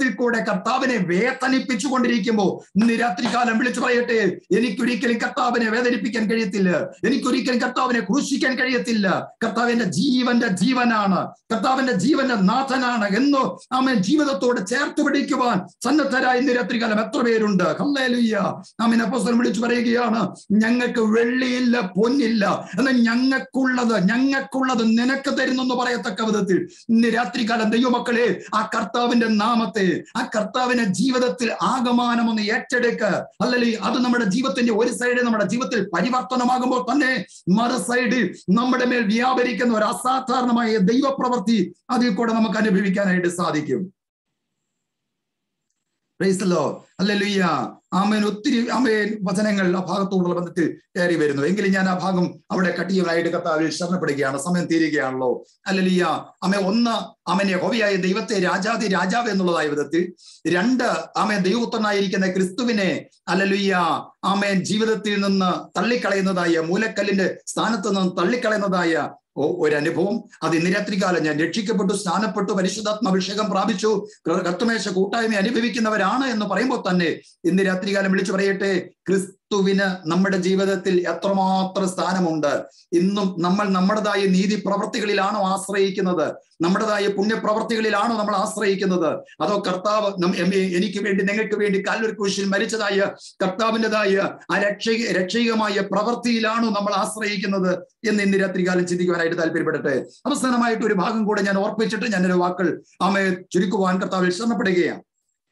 കൂടെ കർത്താവിനെ വേദനിപ്പിച്ചു കൊണ്ടിരിക്കുമ്പോൾ ഇന്ന് രാത്രികാലം വിളിച്ചു പറയട്ടെ എനിക്കൊരിക്കലും കർത്താവിനെ വേദനിപ്പിക്കാൻ കഴിയത്തില്ല എനിക്കൊരിക്കലും കർത്താവിനെ ക്രൂശിക്കാൻ കഴിയത്തില്ല കർത്താവിന്റെ ജീവന്റെ ജീവനാണ് കർത്താവിന്റെ ജീവന്റെ നാഥനാണ് എന്ന് ആമൻ ജീവിതത്തോട് ചേർത്ത് പിടിക്കുവാൻ സന്നദ്ധരായ ഇന്ന് രാത്രികാലം എത്ര പേരുണ്ട് ഹല്ലേലൂയ്യ ആമൻ അപ്പോസ്തലൻ വിളിച്ചു പറയുകയാണ് ഞങ്ങൾക്ക് വെള്ളിയില്ല പൊന്നില്ല എന്നാൽ ഞങ്ങൾക്കുള്ളത് ഞങ്ങൾക്കുള്ളത് നിനക്ക് തരുന്നെന്ന് പറയത്തക്ക വിധത്തിൽ ഇന്ന് രാത്രികാലം ദൈവമക്കളെ ആ കർത്താവിന്റെ നാമത്തെ ആ കർത്താവിനെ ജീവിതത്തിൽ ആഗമാനം ഒന്ന് ഏറ്റെടുക്ക അല്ലെങ്കിൽ അത് നമ്മുടെ ജീവിതത്തിന്റെ ഒരു സൈഡ് നമ്മുടെ ജീവിതത്തിൽ പരിവർത്തനമാകുമ്പോൾ തന്നെ മറു സൈഡിൽ നമ്മുടെ മേൽ വ്യാപരിക്കുന്ന ഒരു അസാധാരണമായ ദൈവപ്രവൃത്തി അതിൽ കൂടെ നമുക്ക് അനുഭവിക്കാനായിട്ട് സാധിക്കും പ്രൈസല്ലോ അല്ലല്ലുയ്യ ആമേൻ ഒത്തിരി ആമേൻ വചനങ്ങൾ ആ ഭാഗത്തോടുള്ള ബന്ധത്തിൽ കയറി വരുന്നു എങ്കിലും ഞാൻ ആ ഭാഗം അവിടെ കട്ടിയവനായിട്ട് കർത്താവിൽ ശരണപ്പെടുകയാണ് സമയം തീരുകയാണല്ലോ അല്ലല്ലിയ അമ്മ ഒന്ന് അമ്മനെ ഹോവിയായ ദൈവത്തെ രാജാതി രാജാവ് എന്നുള്ളതായ വിധത്തിൽ രണ്ട് ആമേ ദൈവപുത്രനായിരിക്കുന്ന ക്രിസ്തുവിനെ അല്ലല്ലുയ്യ ആമേൻ ജീവിതത്തിൽ നിന്ന് തള്ളിക്കളയുന്നതായ മൂലക്കല്ലിന്റെ സ്ഥാനത്ത് നിന്ന് തള്ളിക്കളയുന്നതായ ഒരു അനുഭവം അത് ഇന്ന് രാത്രികാലം ഞാൻ രക്ഷിക്കപ്പെട്ടു സ്നാനപ്പെട്ടു പരിശുദ്ധാത്മ അഭിഷേകം പ്രാപിച്ചു കർത്തുമേശ കൂട്ടായ്മ അനുഭവിക്കുന്നവരാണ് എന്ന് പറയുമ്പോൾ തന്നെ ഇന്ന് രാത്രികാലം വിളിച്ചു പറയട്ടെ ക്രിസ്തുവിന് നമ്മുടെ ജീവിതത്തിൽ എത്രമാത്രം സ്ഥാനമുണ്ട് ഇന്നും നമ്മൾ നമ്മുടേതായ നീതി പ്രവർത്തികളിലാണോ ആശ്രയിക്കുന്നത് നമ്മുടേതായ പുണ്യപ്രവർത്തികളിലാണോ നമ്മൾ ആശ്രയിക്കുന്നത് അതോ കർത്താവ് എനിക്ക് വേണ്ടി നിങ്ങൾക്ക് വേണ്ടി കാലൊരു കുരിശിൽ മരിച്ചതായ കർത്താവിൻ്റെതായ ആ രക്ഷക രക്ഷകമായ പ്രവൃത്തിയിലാണോ നമ്മൾ ആശ്രയിക്കുന്നത് എന്ന് ഇന്ന് രാത്രികാലം ചിന്തിക്കുവാനായിട്ട് താല്പര്യപ്പെടട്ടെ അവസാനമായിട്ട് ഒരു ഭാഗം കൂടെ ഞാൻ ഓർപ്പിച്ചിട്ട് ഞാനൊരു വാക്കുകൾ ആമയെ ചുരുക്കുവാൻ കർത്താവിൽ ശ്രമപ്പെടുകയാണ്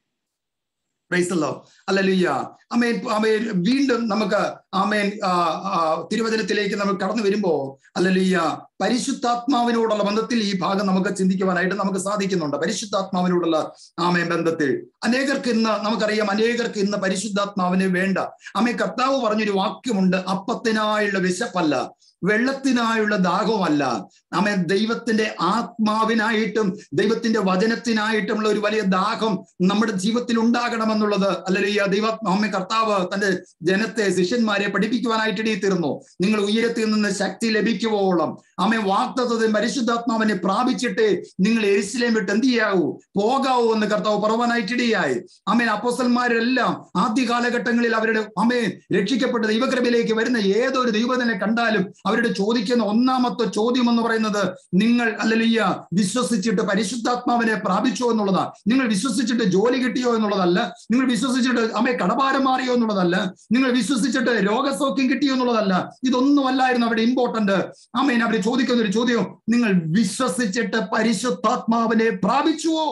പ്രൈസല്ലോ അല്ലല്ലുയ്യ അമേൻ അമേൻ വീണ്ടും നമുക്ക് ആമേൻ തിരുവചനത്തിലേക്ക് നമ്മൾ കടന്നു വരുമ്പോ അല്ലല്ലുയ്യ പരിശുദ്ധാത്മാവിനോടുള്ള ബന്ധത്തിൽ ഈ ഭാഗം നമുക്ക് ചിന്തിക്കുവാനായിട്ട് നമുക്ക് സാധിക്കുന്നുണ്ട് പരിശുദ്ധാത്മാവിനോടുള്ള ആമേൻ ബന്ധത്തിൽ അനേകർക്ക് ഇന്ന് നമുക്കറിയാം അനേകർക്ക് ഇന്ന് പരിശുദ്ധാത്മാവിന് വേണ്ട അമ്മേ കർത്താവ് പറഞ്ഞൊരു വാക്യമുണ്ട് അപ്പത്തിനായുള്ള വിശപ്പല്ല വെള്ളത്തിനായുള്ള ദാഹവുമല്ല നമ്മെ ദൈവത്തിന്റെ ആത്മാവിനായിട്ടും ദൈവത്തിന്റെ വചനത്തിനായിട്ടുമുള്ള ഒരു വലിയ ദാഹം നമ്മുടെ ജീവിതത്തിൽ ഉണ്ടാകണമെന്നുള്ളത് അല്ലെങ്കിൽ ഈ ദൈവ അമ്മ കർത്താവ് തന്റെ ജനത്തെ ശിഷ്യന്മാരെ പഠിപ്പിക്കുവാനായിട്ട് ഇടീത്തീർന്നു നിങ്ങൾ ഉയരത്തിൽ നിന്ന് ശക്തി ലഭിക്കുവോളം അമ്മ വാക്തത്വത്തെ പരിശുദ്ധാത്മാവിനെ പ്രാപിച്ചിട്ട് നിങ്ങൾ എരിശിലേം വിട്ട് എന്ത് ചെയ്യാവൂ പോകാവൂ എന്ന് കർത്താവ് പറവാനായിട്ടിടയായി അമ്മേൻ അപ്പോസന്മാരെല്ലാം ആദ്യ കാലഘട്ടങ്ങളിൽ അവരുടെ അമ്മേ രക്ഷിക്കപ്പെട്ട ദൈവകൃപയിലേക്ക് വരുന്ന ഏതൊരു ദൈവത്തിനെ കണ്ടാലും അവരുടെ ചോദിക്കുന്ന ഒന്നാമത്തെ ചോദ്യം എന്ന് പറയുന്നത് നിങ്ങൾ അല്ലലിയ വിശ്വസിച്ചിട്ട് പരിശുദ്ധാത്മാവിനെ പ്രാപിച്ചോ എന്നുള്ളതാ നിങ്ങൾ വിശ്വസിച്ചിട്ട് ജോലി കിട്ടിയോ എന്നുള്ളതല്ല നിങ്ങൾ വിശ്വസിച്ചിട്ട് അമ്മയെ കടഭാരം മാറിയോ എന്നുള്ളതല്ല നിങ്ങൾ വിശ്വസിച്ചിട്ട് രോഗസൗഖ്യം കിട്ടിയോ എന്നുള്ളതല്ല ഇതൊന്നുമല്ലായിരുന്നു അവിടെ ഇമ്പോർട്ടന്റ് അമ്മേൻ അവർ ചോദിക്കുന്ന ഒരു ചോദ്യം നിങ്ങൾ വിശ്വസിച്ചിട്ട് പരിശുദ്ധാത്മാവിനെ പ്രാപിച്ചുവോ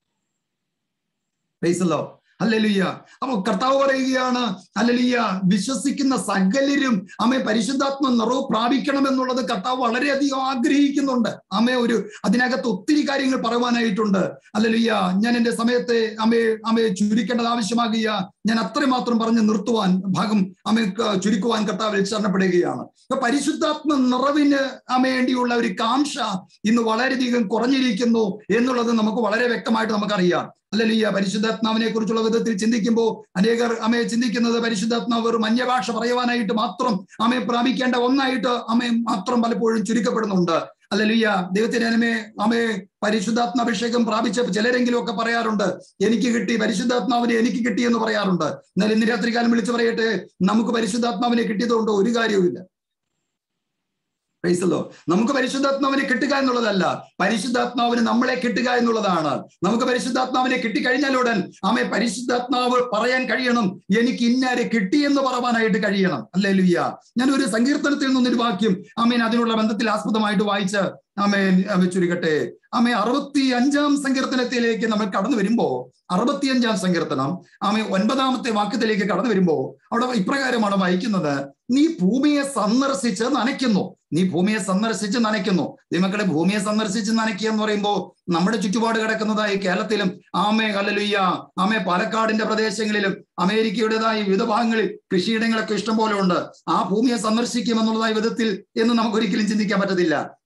അല്ലലിയ അപ്പൊ കർത്താവ് പറയുകയാണ് അല്ലലിയ വിശ്വസിക്കുന്ന സകലരും അമ്മ പരിശുദ്ധാത്മ നിറവ് പ്രാപിക്കണം എന്നുള്ളത് കർത്താവ് വളരെയധികം ആഗ്രഹിക്കുന്നുണ്ട് അമ്മ ഒരു അതിനകത്ത് ഒത്തിരി കാര്യങ്ങൾ പറയുവാനായിട്ടുണ്ട് അല്ലലിയ ഞാൻ എന്റെ സമയത്തെ അമ്മയെ അമ്മയെ ചുരുക്കേണ്ടത് ആവശ്യമാകുക ഞാൻ അത്രമാത്രം പറഞ്ഞ് നിർത്തുവാൻ ഭാഗം അമ്മ ചുരുക്കുവാൻ കർത്താവ് ശരണപ്പെടുകയാണ് അപ്പൊ പരിശുദ്ധാത്മ നിറവിന് അമ്മ വേണ്ടിയുള്ള ഒരു കാംക്ഷ ഇന്ന് വളരെയധികം കുറഞ്ഞിരിക്കുന്നു എന്നുള്ളത് നമുക്ക് വളരെ വ്യക്തമായിട്ട് നമുക്കറിയാം അല്ലല്ല പരിശുദ്ധാത്മാവിനെ കുറിച്ചുള്ള വിധത്തിൽ ചിന്തിക്കുമ്പോൾ അനേകർ അമ്മയെ ചിന്തിക്കുന്നത് പരിശുദ്ധാത്മാവ് ഒരു മന്യഭാഷ പറയുവാനായിട്ട് മാത്രം അമ്മയെ പ്രാപിക്കേണ്ട ഒന്നായിട്ട് അമ്മയെ മാത്രം പലപ്പോഴും ചുരുക്കപ്പെടുന്നുണ്ട് അല്ലല്ലിയ ദൈവത്തിന്റെ അനമേ അമ്മയെ പരിശുദ്ധാത്മാഭിഷേകം പ്രാപിച്ച ചിലരെങ്കിലും ഒക്കെ പറയാറുണ്ട് എനിക്ക് കിട്ടി പരിശുദ്ധാത്മാവിനെ എനിക്ക് കിട്ടി എന്ന് പറയാറുണ്ട് എന്നാൽ ഇന്ന് രാത്രികാലം വിളിച്ചു പറയട്ടെ നമുക്ക് പരിശുദ്ധാത്മാവിനെ കിട്ടിയതുകൊണ്ട് ഒരു കാര്യവുമില്ല പ്രൈസല്ലോ നമുക്ക് പരിശുദ്ധാത്മാവിനെ കിട്ടുക എന്നുള്ളതല്ല പരിശുദ്ധാത്മാവിന് നമ്മളെ കിട്ടുക എന്നുള്ളതാണ് നമുക്ക് പരിശുദ്ധാത്മാവിനെ കിട്ടിക്കഴിഞ്ഞാലുടൻ ആമെ പരിശുദ്ധാത്മാവ് പറയാൻ കഴിയണം എനിക്ക് ഇന്നാരെ കിട്ടി എന്ന് പറവാനായിട്ട് കഴിയണം അല്ലേ ലുയ്യ ഞാൻ ഒരു സങ്കീർത്തനത്തിൽ നിന്നൊരു വാക്യം ആമേൻ അതിനുള്ള ബന്ധത്തിൽ ആസ്പദമായിട്ട് വായിച്ച് ആമേൻ ചുരുക്കട്ടെ ആമേ അറുപത്തി അഞ്ചാം സങ്കീർത്തനത്തിലേക്ക് നമ്മൾ കടന്നു വരുമ്പോ അറുപത്തിയഞ്ചാം സങ്കീർത്തനം ആമേ ഒൻപതാമത്തെ വാക്യത്തിലേക്ക് കടന്നു വരുമ്പോ അവിടെ ഇപ്രകാരമാണ് വായിക്കുന്നത് നീ ഭൂമിയെ സന്ദർശിച്ച് നനയ്ക്കുന്നു നീ ഭൂമിയെ സന്ദർശിച്ച് നനയ്ക്കുന്നു നിമക്കളെ ഭൂമിയെ സന്ദർശിച്ച് നനയ്ക്കുക എന്ന് പറയുമ്പോൾ നമ്മുടെ ചുറ്റുപാട് കിടക്കുന്നതായി കേരളത്തിലും ആമേ കല്ലലുയ്യ ആമേ പാലക്കാടിന്റെ പ്രദേശങ്ങളിലും അമേരിക്കയുടേതായ വിവിധ ഭാഗങ്ങളിൽ കൃഷിയിടങ്ങളൊക്കെ ഇഷ്ടം പോലെ ഉണ്ട് ആ ഭൂമിയെ സന്ദർശിക്കും എന്നുള്ളതായ വിധത്തിൽ എന്ന് നമുക്ക് ഒരിക്കലും ചിന്തിക്കാൻ പറ്റത്തില്ല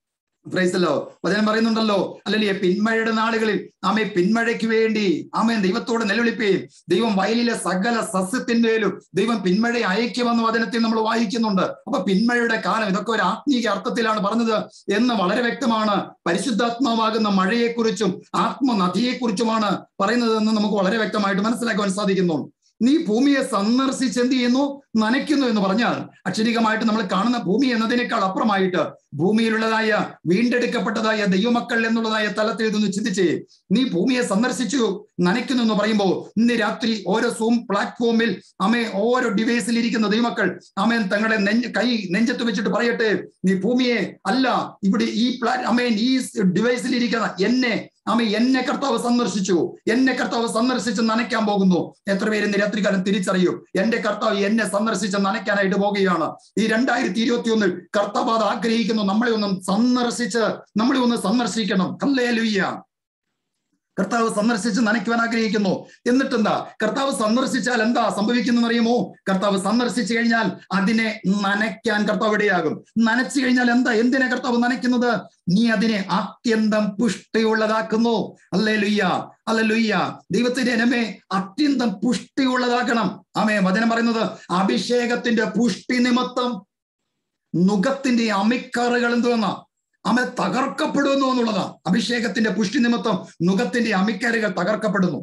പ്രൈസല്ലോ വചനം പറയുന്നുണ്ടല്ലോ അല്ലെങ്കിൽ പിന്മഴയുടെ നാളുകളിൽ ആമെ പിന്മഴയ്ക്ക് വേണ്ടി ആമേൻ ദൈവത്തോട് നിലവിളിപ്പേയും ദൈവം വയലിലെ സകല സസ്യത്തിന്മേലും ദൈവം പിന്മഴ അയക്കുമെന്ന് വചനത്തിൽ നമ്മൾ വായിക്കുന്നുണ്ട് അപ്പൊ പിന്മഴയുടെ കാലം ഇതൊക്കെ ഒരു ആത്മീയ അർത്ഥത്തിലാണ് പറഞ്ഞത് എന്ന് വളരെ വ്യക്തമാണ് പരിശുദ്ധാത്മാവാകുന്ന മഴയെക്കുറിച്ചും ആത്മനദിയെക്കുറിച്ചുമാണ് പറയുന്നത് എന്ന് നമുക്ക് വളരെ വ്യക്തമായിട്ട് മനസ്സിലാക്കുവാൻ സാധിക്കുന്നു നീ ഭൂമിയെ സന്ദർശിച്ച് എന്ത് ചെയ്യുന്നു നനയ്ക്കുന്നു എന്ന് പറഞ്ഞാൽ അക്ഷരികമായിട്ട് നമ്മൾ കാണുന്ന ഭൂമി എന്നതിനേക്കാൾ അപ്പുറമായിട്ട് ഭൂമിയിലുള്ളതായ വീണ്ടെടുക്കപ്പെട്ടതായ ദൈവമക്കൾ എന്നുള്ളതായ തലത്തിൽ ഇതൊന്ന് ചിന്തിച്ചേ നീ ഭൂമിയെ സന്ദർശിച്ചു നനയ്ക്കുന്നു എന്ന് പറയുമ്പോൾ ഇന്ന് രാത്രി ഓരോ സൂം പ്ലാറ്റ്ഫോമിൽ അമ്മേ ഓരോ ഡിവൈസിൽ ഇരിക്കുന്ന ദൈവമക്കൾ അമ്മേൻ തങ്ങളുടെ നെഞ്ച് കൈ നെഞ്ചത്ത് വെച്ചിട്ട് പറയട്ടെ നീ ഭൂമിയെ അല്ല ഇവിടെ ഈ പ്ലാ അമ്മേൻ ഈ ഡിവൈസിൽ ഇരിക്കുന്ന എന്നെ അമ്മ എന്നെ കർത്താവ് സന്ദർശിച്ചു എന്നെ കർത്താവ് സന്ദർശിച്ച് നനയ്ക്കാൻ പോകുന്നു എത്ര പേര് ഇന്ന് രാത്രികാലം തിരിച്ചറിയും എന്റെ കർത്താവ് എന്നെ സന്ദർശിച്ച് നനയ്ക്കാനായിട്ട് പോവുകയാണ് ഈ രണ്ടായിരത്തി ഇരുപത്തി ഒന്നിൽ കർത്താവ് അത് ആഗ്രഹിക്കുന്നു നമ്മളെ ഒന്ന് സന്ദർശിച്ച് നമ്മളെ ഒന്ന് സന്ദർശിക്കണം കല്ലേ ലുയ്യ കർത്താവ് സന്ദർശിച്ച് നനയ്ക്കുവാൻ ആഗ്രഹിക്കുന്നു എന്നിട്ടെന്താ കർത്താവ് സന്ദർശിച്ചാൽ എന്താ സംഭവിക്കുന്ന അറിയുമോ കർത്താവ് സന്ദർശിച്ചു കഴിഞ്ഞാൽ അതിനെ നനയ്ക്കാൻ കർത്താവ് ഇടയാകും നനച്ചു കഴിഞ്ഞാൽ എന്താ എന്തിനെ കർത്താവ് നനയ്ക്കുന്നത് നീ അതിനെ അത്യന്തം പുഷ്ടിയുള്ളതാക്കുന്നു അല്ലേ ലുയ്യ അല്ല ലുയ്യ ദൈവത്തിന്റെ ഇനമേ അത്യന്തം പുഷ്ടിയുള്ളതാക്കണം ആമേ വചനം പറയുന്നത് അഭിഷേകത്തിന്റെ പുഷ്ടി നിമിത്തം നുഖത്തിന്റെ അമിക്കറുകൾ എന്തുവെന്ന അമ തകർക്കപ്പെടുന്നു എന്നുള്ളതാണ് അഭിഷേകത്തിന്റെ പുഷ്ടി നിമിത്തം നുഖത്തിന്റെ അമിക്കരുകൾ തകർക്കപ്പെടുന്നു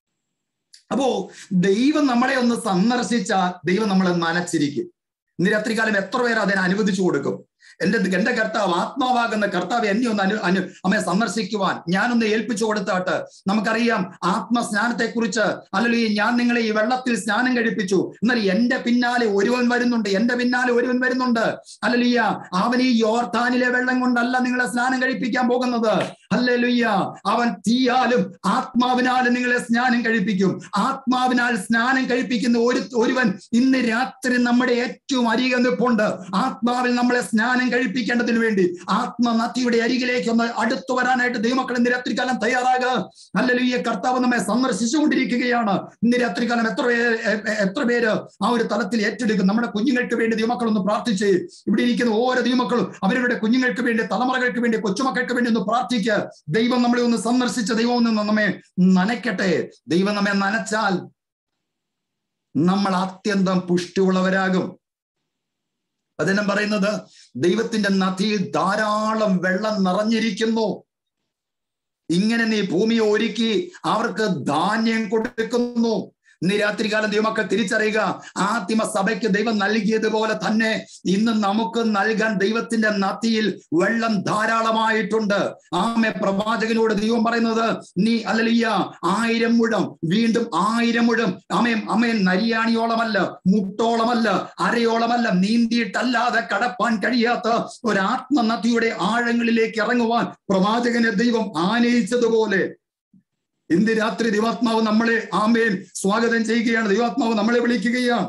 അപ്പോ ദൈവം നമ്മളെ ഒന്ന് സന്ദർശിച്ചാൽ ദൈവം നമ്മളെ നനച്ചിരിക്കും ഇന്ന് രാത്രികാലം എത്ര പേർ അതിനെ അനുവദിച്ചു കൊടുക്കും എന്റെ എന്റെ കർത്താവ് ആത്മാവാകുന്ന കർത്താവ് എന്നെ ഒന്ന് അനു അനു അമ്മയെ സന്ദർശിക്കുവാൻ ഞാനൊന്ന് ഏൽപ്പിച്ചു കൊടുത്താട്ട് നമുക്കറിയാം ആത്മസ്നാനത്തെ കുറിച്ച് അല്ലെങ്കിൽ ഞാൻ നിങ്ങളെ ഈ വെള്ളത്തിൽ സ്നാനം കഴിപ്പിച്ചു എന്നാൽ എന്റെ പിന്നാലെ ഒരുവൻ വരുന്നുണ്ട് എന്റെ പിന്നാലെ ഒരുവൻ വരുന്നുണ്ട് അല്ലലിയ അവൻ ഈ യോർത്താനിലെ വെള്ളം കൊണ്ടല്ല നിങ്ങളെ സ്നാനം കഴിപ്പിക്കാൻ പോകുന്നത് അല്ലലുയ്യ അവൻ തീയാലും ആത്മാവിനാലും നിങ്ങളെ സ്നാനം കഴിപ്പിക്കും ആത്മാവിനാൽ സ്നാനം കഴിപ്പിക്കുന്ന ഒരു ഒരുവൻ ഇന്ന് രാത്രി നമ്മുടെ ഏറ്റവും അരികെ നിൽപ്പുണ്ട് ആത്മാവിൽ നമ്മളെ സ്നാനം കഴിപ്പിക്കേണ്ടതിന് വേണ്ടി ആത്മനത്തിയുടെ അരികിലേക്ക് ഒന്ന് അടുത്തു വരാനായിട്ട് ദൈവമക്കൾ ഇന്ന് രാത്രികാലം തയ്യാറാകുക അല്ലലുയ്യ കർത്താവ് നമ്മെ സന്ദർശിച്ചുകൊണ്ടിരിക്കുകയാണ് ഇന്ന് രാത്രികാലം എത്ര പേര് എത്ര പേര് ആ ഒരു തലത്തിൽ ഏറ്റെടുക്കും നമ്മുടെ കുഞ്ഞുങ്ങൾക്ക് വേണ്ടി ദൈവമക്കൾ ഒന്ന് പ്രാർത്ഥിച്ച് ഇവിടെ ഇരിക്കുന്ന ഓരോ ദൈവമക്കളും അവരുടെ കുഞ്ഞുങ്ങൾക്ക് വേണ്ടി തലമുറകൾക്ക് വേണ്ടി കൊച്ചുമക്കൾക്ക് വേണ്ടി ഒന്ന് പ്രാർത്ഥിക്കുക ദൈവം നമ്മളെ ഒന്ന് സന്ദർശിച്ച ദൈവം ഒന്ന് നമ്മെ നനയ്ക്കട്ടെ ദൈവം നമ്മെ നനച്ചാൽ നമ്മൾ അത്യന്തം പുഷ്ടിയുള്ളവരാകും വചനം പറയുന്നത് ദൈവത്തിന്റെ നദിയിൽ ധാരാളം വെള്ളം നിറഞ്ഞിരിക്കുന്നു ഇങ്ങനെ നീ ഭൂമിയെ ഒരുക്കി അവർക്ക് ധാന്യം കൊടുക്കുന്നു ഇന്ന് രാത്രികാലം ദൈവമക്കൾ തിരിച്ചറിയുക ആദിമ സഭയ്ക്ക് ദൈവം നൽകിയതുപോലെ തന്നെ ഇന്ന് നമുക്ക് നൽകാൻ ദൈവത്തിന്റെ നദിയിൽ വെള്ളം ധാരാളമായിട്ടുണ്ട് ആമെ പ്രവാചകനോട് ദൈവം പറയുന്നത് നീ അല്ലലിയ ആയിരം മുഴം വീണ്ടും ആയിരം മുഴം അമയം അമയൻ നരിയാണിയോളമല്ല മുട്ടോളമല്ല അരയോളമല്ല നീന്തിയിട്ടല്ലാതെ കടപ്പാൻ കഴിയാത്ത ഒരു ആത്മനദിയുടെ ആഴങ്ങളിലേക്ക് ഇറങ്ങുവാൻ പ്രവാചകനെ ദൈവം ആനയിച്ചതുപോലെ ഇന്ന് രാത്രി ദൈവാത്മാവ് നമ്മളെ ആമേൻ സ്വാഗതം ചെയ്യുകയാണ് ദൈവാത്മാവ് നമ്മളെ വിളിക്കുകയാണ്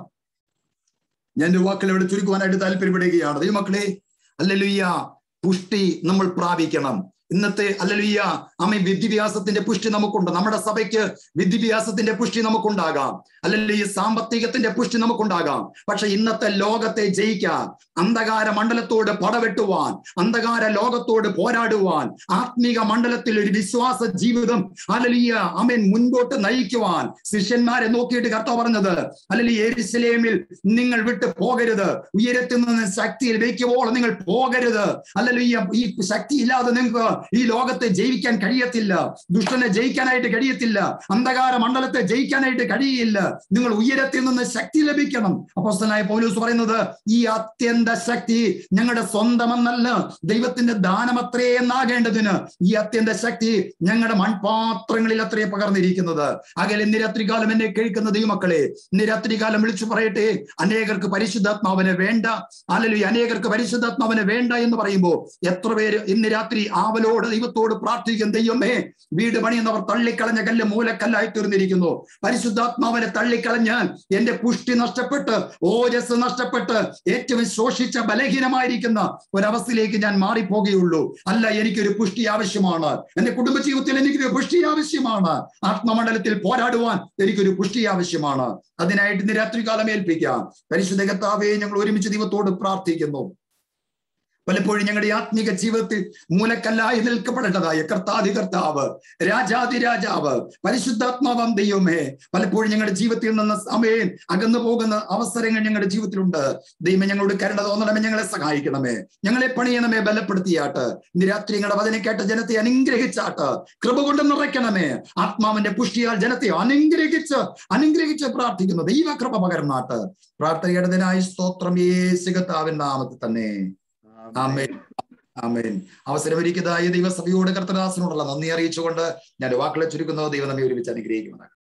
ഞാൻ ഒരു വാക്കുകൾ ഇവിടെ ചുരുക്കുവാനായിട്ട് താല്പര്യപ്പെടുകയാണ് ദൈവമക്കളെ അല്ലലുയ്യ പുഷ്ടി നമ്മൾ പ്രാപിക്കണം ഇന്നത്തെ അല്ലലുയ്യ അമ്മ വിദ്യാഭ്യാസത്തിന്റെ പുഷ്ടി നമുക്കുണ്ട് നമ്മുടെ സഭയ്ക്ക് വിദ്യാഭ്യാസത്തിന്റെ പുഷ്ടി നമുക്കുണ്ടാകാം അല്ലെങ്കിൽ ഈ സാമ്പത്തികത്തിന്റെ പുഷ്ടി നമുക്കുണ്ടാകാം പക്ഷെ ഇന്നത്തെ ലോകത്തെ ജയിക്കാൻ അന്ധകാര മണ്ഡലത്തോട് പടവെട്ടുവാൻ അന്ധകാര ലോകത്തോട് പോരാടുവാൻ ആത്മീക മണ്ഡലത്തിൽ ഒരു വിശ്വാസ ജീവിതം അലലിയ അമൻ മുൻപോട്ട് നയിക്കുവാൻ ശിഷ്യന്മാരെ നോക്കിയിട്ട് കർത്താവ് പറഞ്ഞത് അല്ലെങ്കിൽ എരിശിലേമിൽ നിങ്ങൾ വിട്ട് പോകരുത് ഉയരത്തിൽ നിന്ന് ശക്തിയിൽ വയ്ക്കുമ്പോൾ നിങ്ങൾ പോകരുത് അല്ലെങ്കിൽ ഈ ശക്തി ഇല്ലാതെ നിങ്ങൾക്ക് ഈ ലോകത്തെ ജയിക്കാൻ കഴിയത്തില്ല ദുഷ്ടനെ ജയിക്കാനായിട്ട് കഴിയത്തില്ല അന്ധകാര മണ്ഡലത്തെ ജയിക്കാനായിട്ട് കഴിയില്ല നിങ്ങൾ ഉയരത്തിൽ നിന്ന് ശക്തി ലഭിക്കണം അപ്പോസ്തനായ പൗലൂസ് പറയുന്നത് ഈ അത്യന്ത ശക്തി ഞങ്ങളുടെ സ്വന്തമെന്നല്ല ദൈവത്തിന്റെ ദാനമത്രേ എന്നാകേണ്ടതിന് ഈ അത്യന്ത ശക്തി ഞങ്ങളുടെ മൺപാത്രങ്ങളിൽ അത്രേ പകർന്നിരിക്കുന്നത് അകലെ നിരത്രികാലം എന്നെ കേൾക്കുന്ന ദൈവമക്കളെ നിരത്രികാലം വിളിച്ചു പറയട്ടെ അനേകർക്ക് പരിശുദ്ധാത്മാവിനെ വേണ്ട അല്ലെങ്കിൽ അനേകർക്ക് പരിശുദ്ധാത്മാവിനെ വേണ്ട എന്ന് പറയുമ്പോൾ എത്ര പേര് ഇന്ന് രാത്രി ആവലോട് ദൈവത്തോട് പ്രാർത്ഥിക്കും ദൈവമേ വീട് പണിയുന്നവർ തള്ളിക്കളഞ്ഞ കല്ല് മൂലക്കല്ലായി തീർന്നിരിക്കുന്നു പരിശുദ്ധാത്മാവിനെ തള്ളിക്കളഞ്ഞാൽ എന്റെ പുഷ്ടി നഷ്ടപ്പെട്ട് ഓജസ് നഷ്ടപ്പെട്ട് ഏറ്റവും ശോഷിച്ച ബലഹീനമായിരിക്കുന്ന ഒരവസ്ഥയിലേക്ക് ഞാൻ മാറിപ്പോകുകയുള്ളൂ അല്ല എനിക്കൊരു പുഷ്ടി ആവശ്യമാണ് എന്റെ കുടുംബ ജീവിതത്തിൽ എനിക്കൊരു പുഷ്ടി ആവശ്യമാണ് ആത്മമണ്ഡലത്തിൽ പോരാടുവാൻ എനിക്കൊരു പുഷ്ടി ആവശ്യമാണ് അതിനായിട്ട് ഇന്ന് രാത്രികാലം ഏൽപ്പിക്കാം പരിശുദ്ധ കർത്താവെ ഞങ്ങൾ ഒരുമിച്ച് ദൈവത്തോട് പ്രാർത്ഥിക്കുന്നു പലപ്പോഴും ഞങ്ങളുടെ ആത്മീക ജീവിതത്തിൽ മൂലക്കല്ലായി നിൽക്കപ്പെടേണ്ടതായ കർത്താതി കർത്താവ് രാജാതി രാജാവ് പരിശുദ്ധാത്മാവാം ദൈവമേ പലപ്പോഴും ഞങ്ങളുടെ ജീവിതത്തിൽ നിന്ന് സമയം അകന്നു പോകുന്ന അവസരങ്ങൾ ഞങ്ങളുടെ ജീവിതത്തിലുണ്ട് ദൈവം ഞങ്ങളോട് കരുണ തോന്നണമേ ഞങ്ങളെ സഹായിക്കണമേ ഞങ്ങളെ പണിയണമേ ബലപ്പെടുത്തിയാട്ട് ഇന്ന് രാത്രി ഞങ്ങളുടെ വചനം കേട്ട ജനത്തെ അനുഗ്രഹിച്ചാട്ട് കൃപ കൊണ്ട് നിറയ്ക്കണമേ ആത്മാവിന്റെ പുഷ്ടിയാൽ ജനത്തെ അനുഗ്രഹിച്ച് അനുഗ്രഹിച്ച് പ്രാർത്ഥിക്കുന്നു ദൈവകൃപ പകർന്നാട്ട് പ്രാർത്ഥനയുടേതിനായി സ്തോത്രം യേശുകത്താവിൻ നാമത്തിൽ തന്നെ ആമേൻ ആമേൻ അവസരമൊരുക്കിയതായ ദൈവസഭയോട് കർത്തദാസനോടുള്ള നന്ദി അറിയിച്ചുകൊണ്ട് ഞാൻ വാക്കുകളെ ചുരുക്കുന്നത് ദൈവം നമ്മെ ഒരുമിച്ച് അനുഗ്രഹിക്കുന്നതാണ്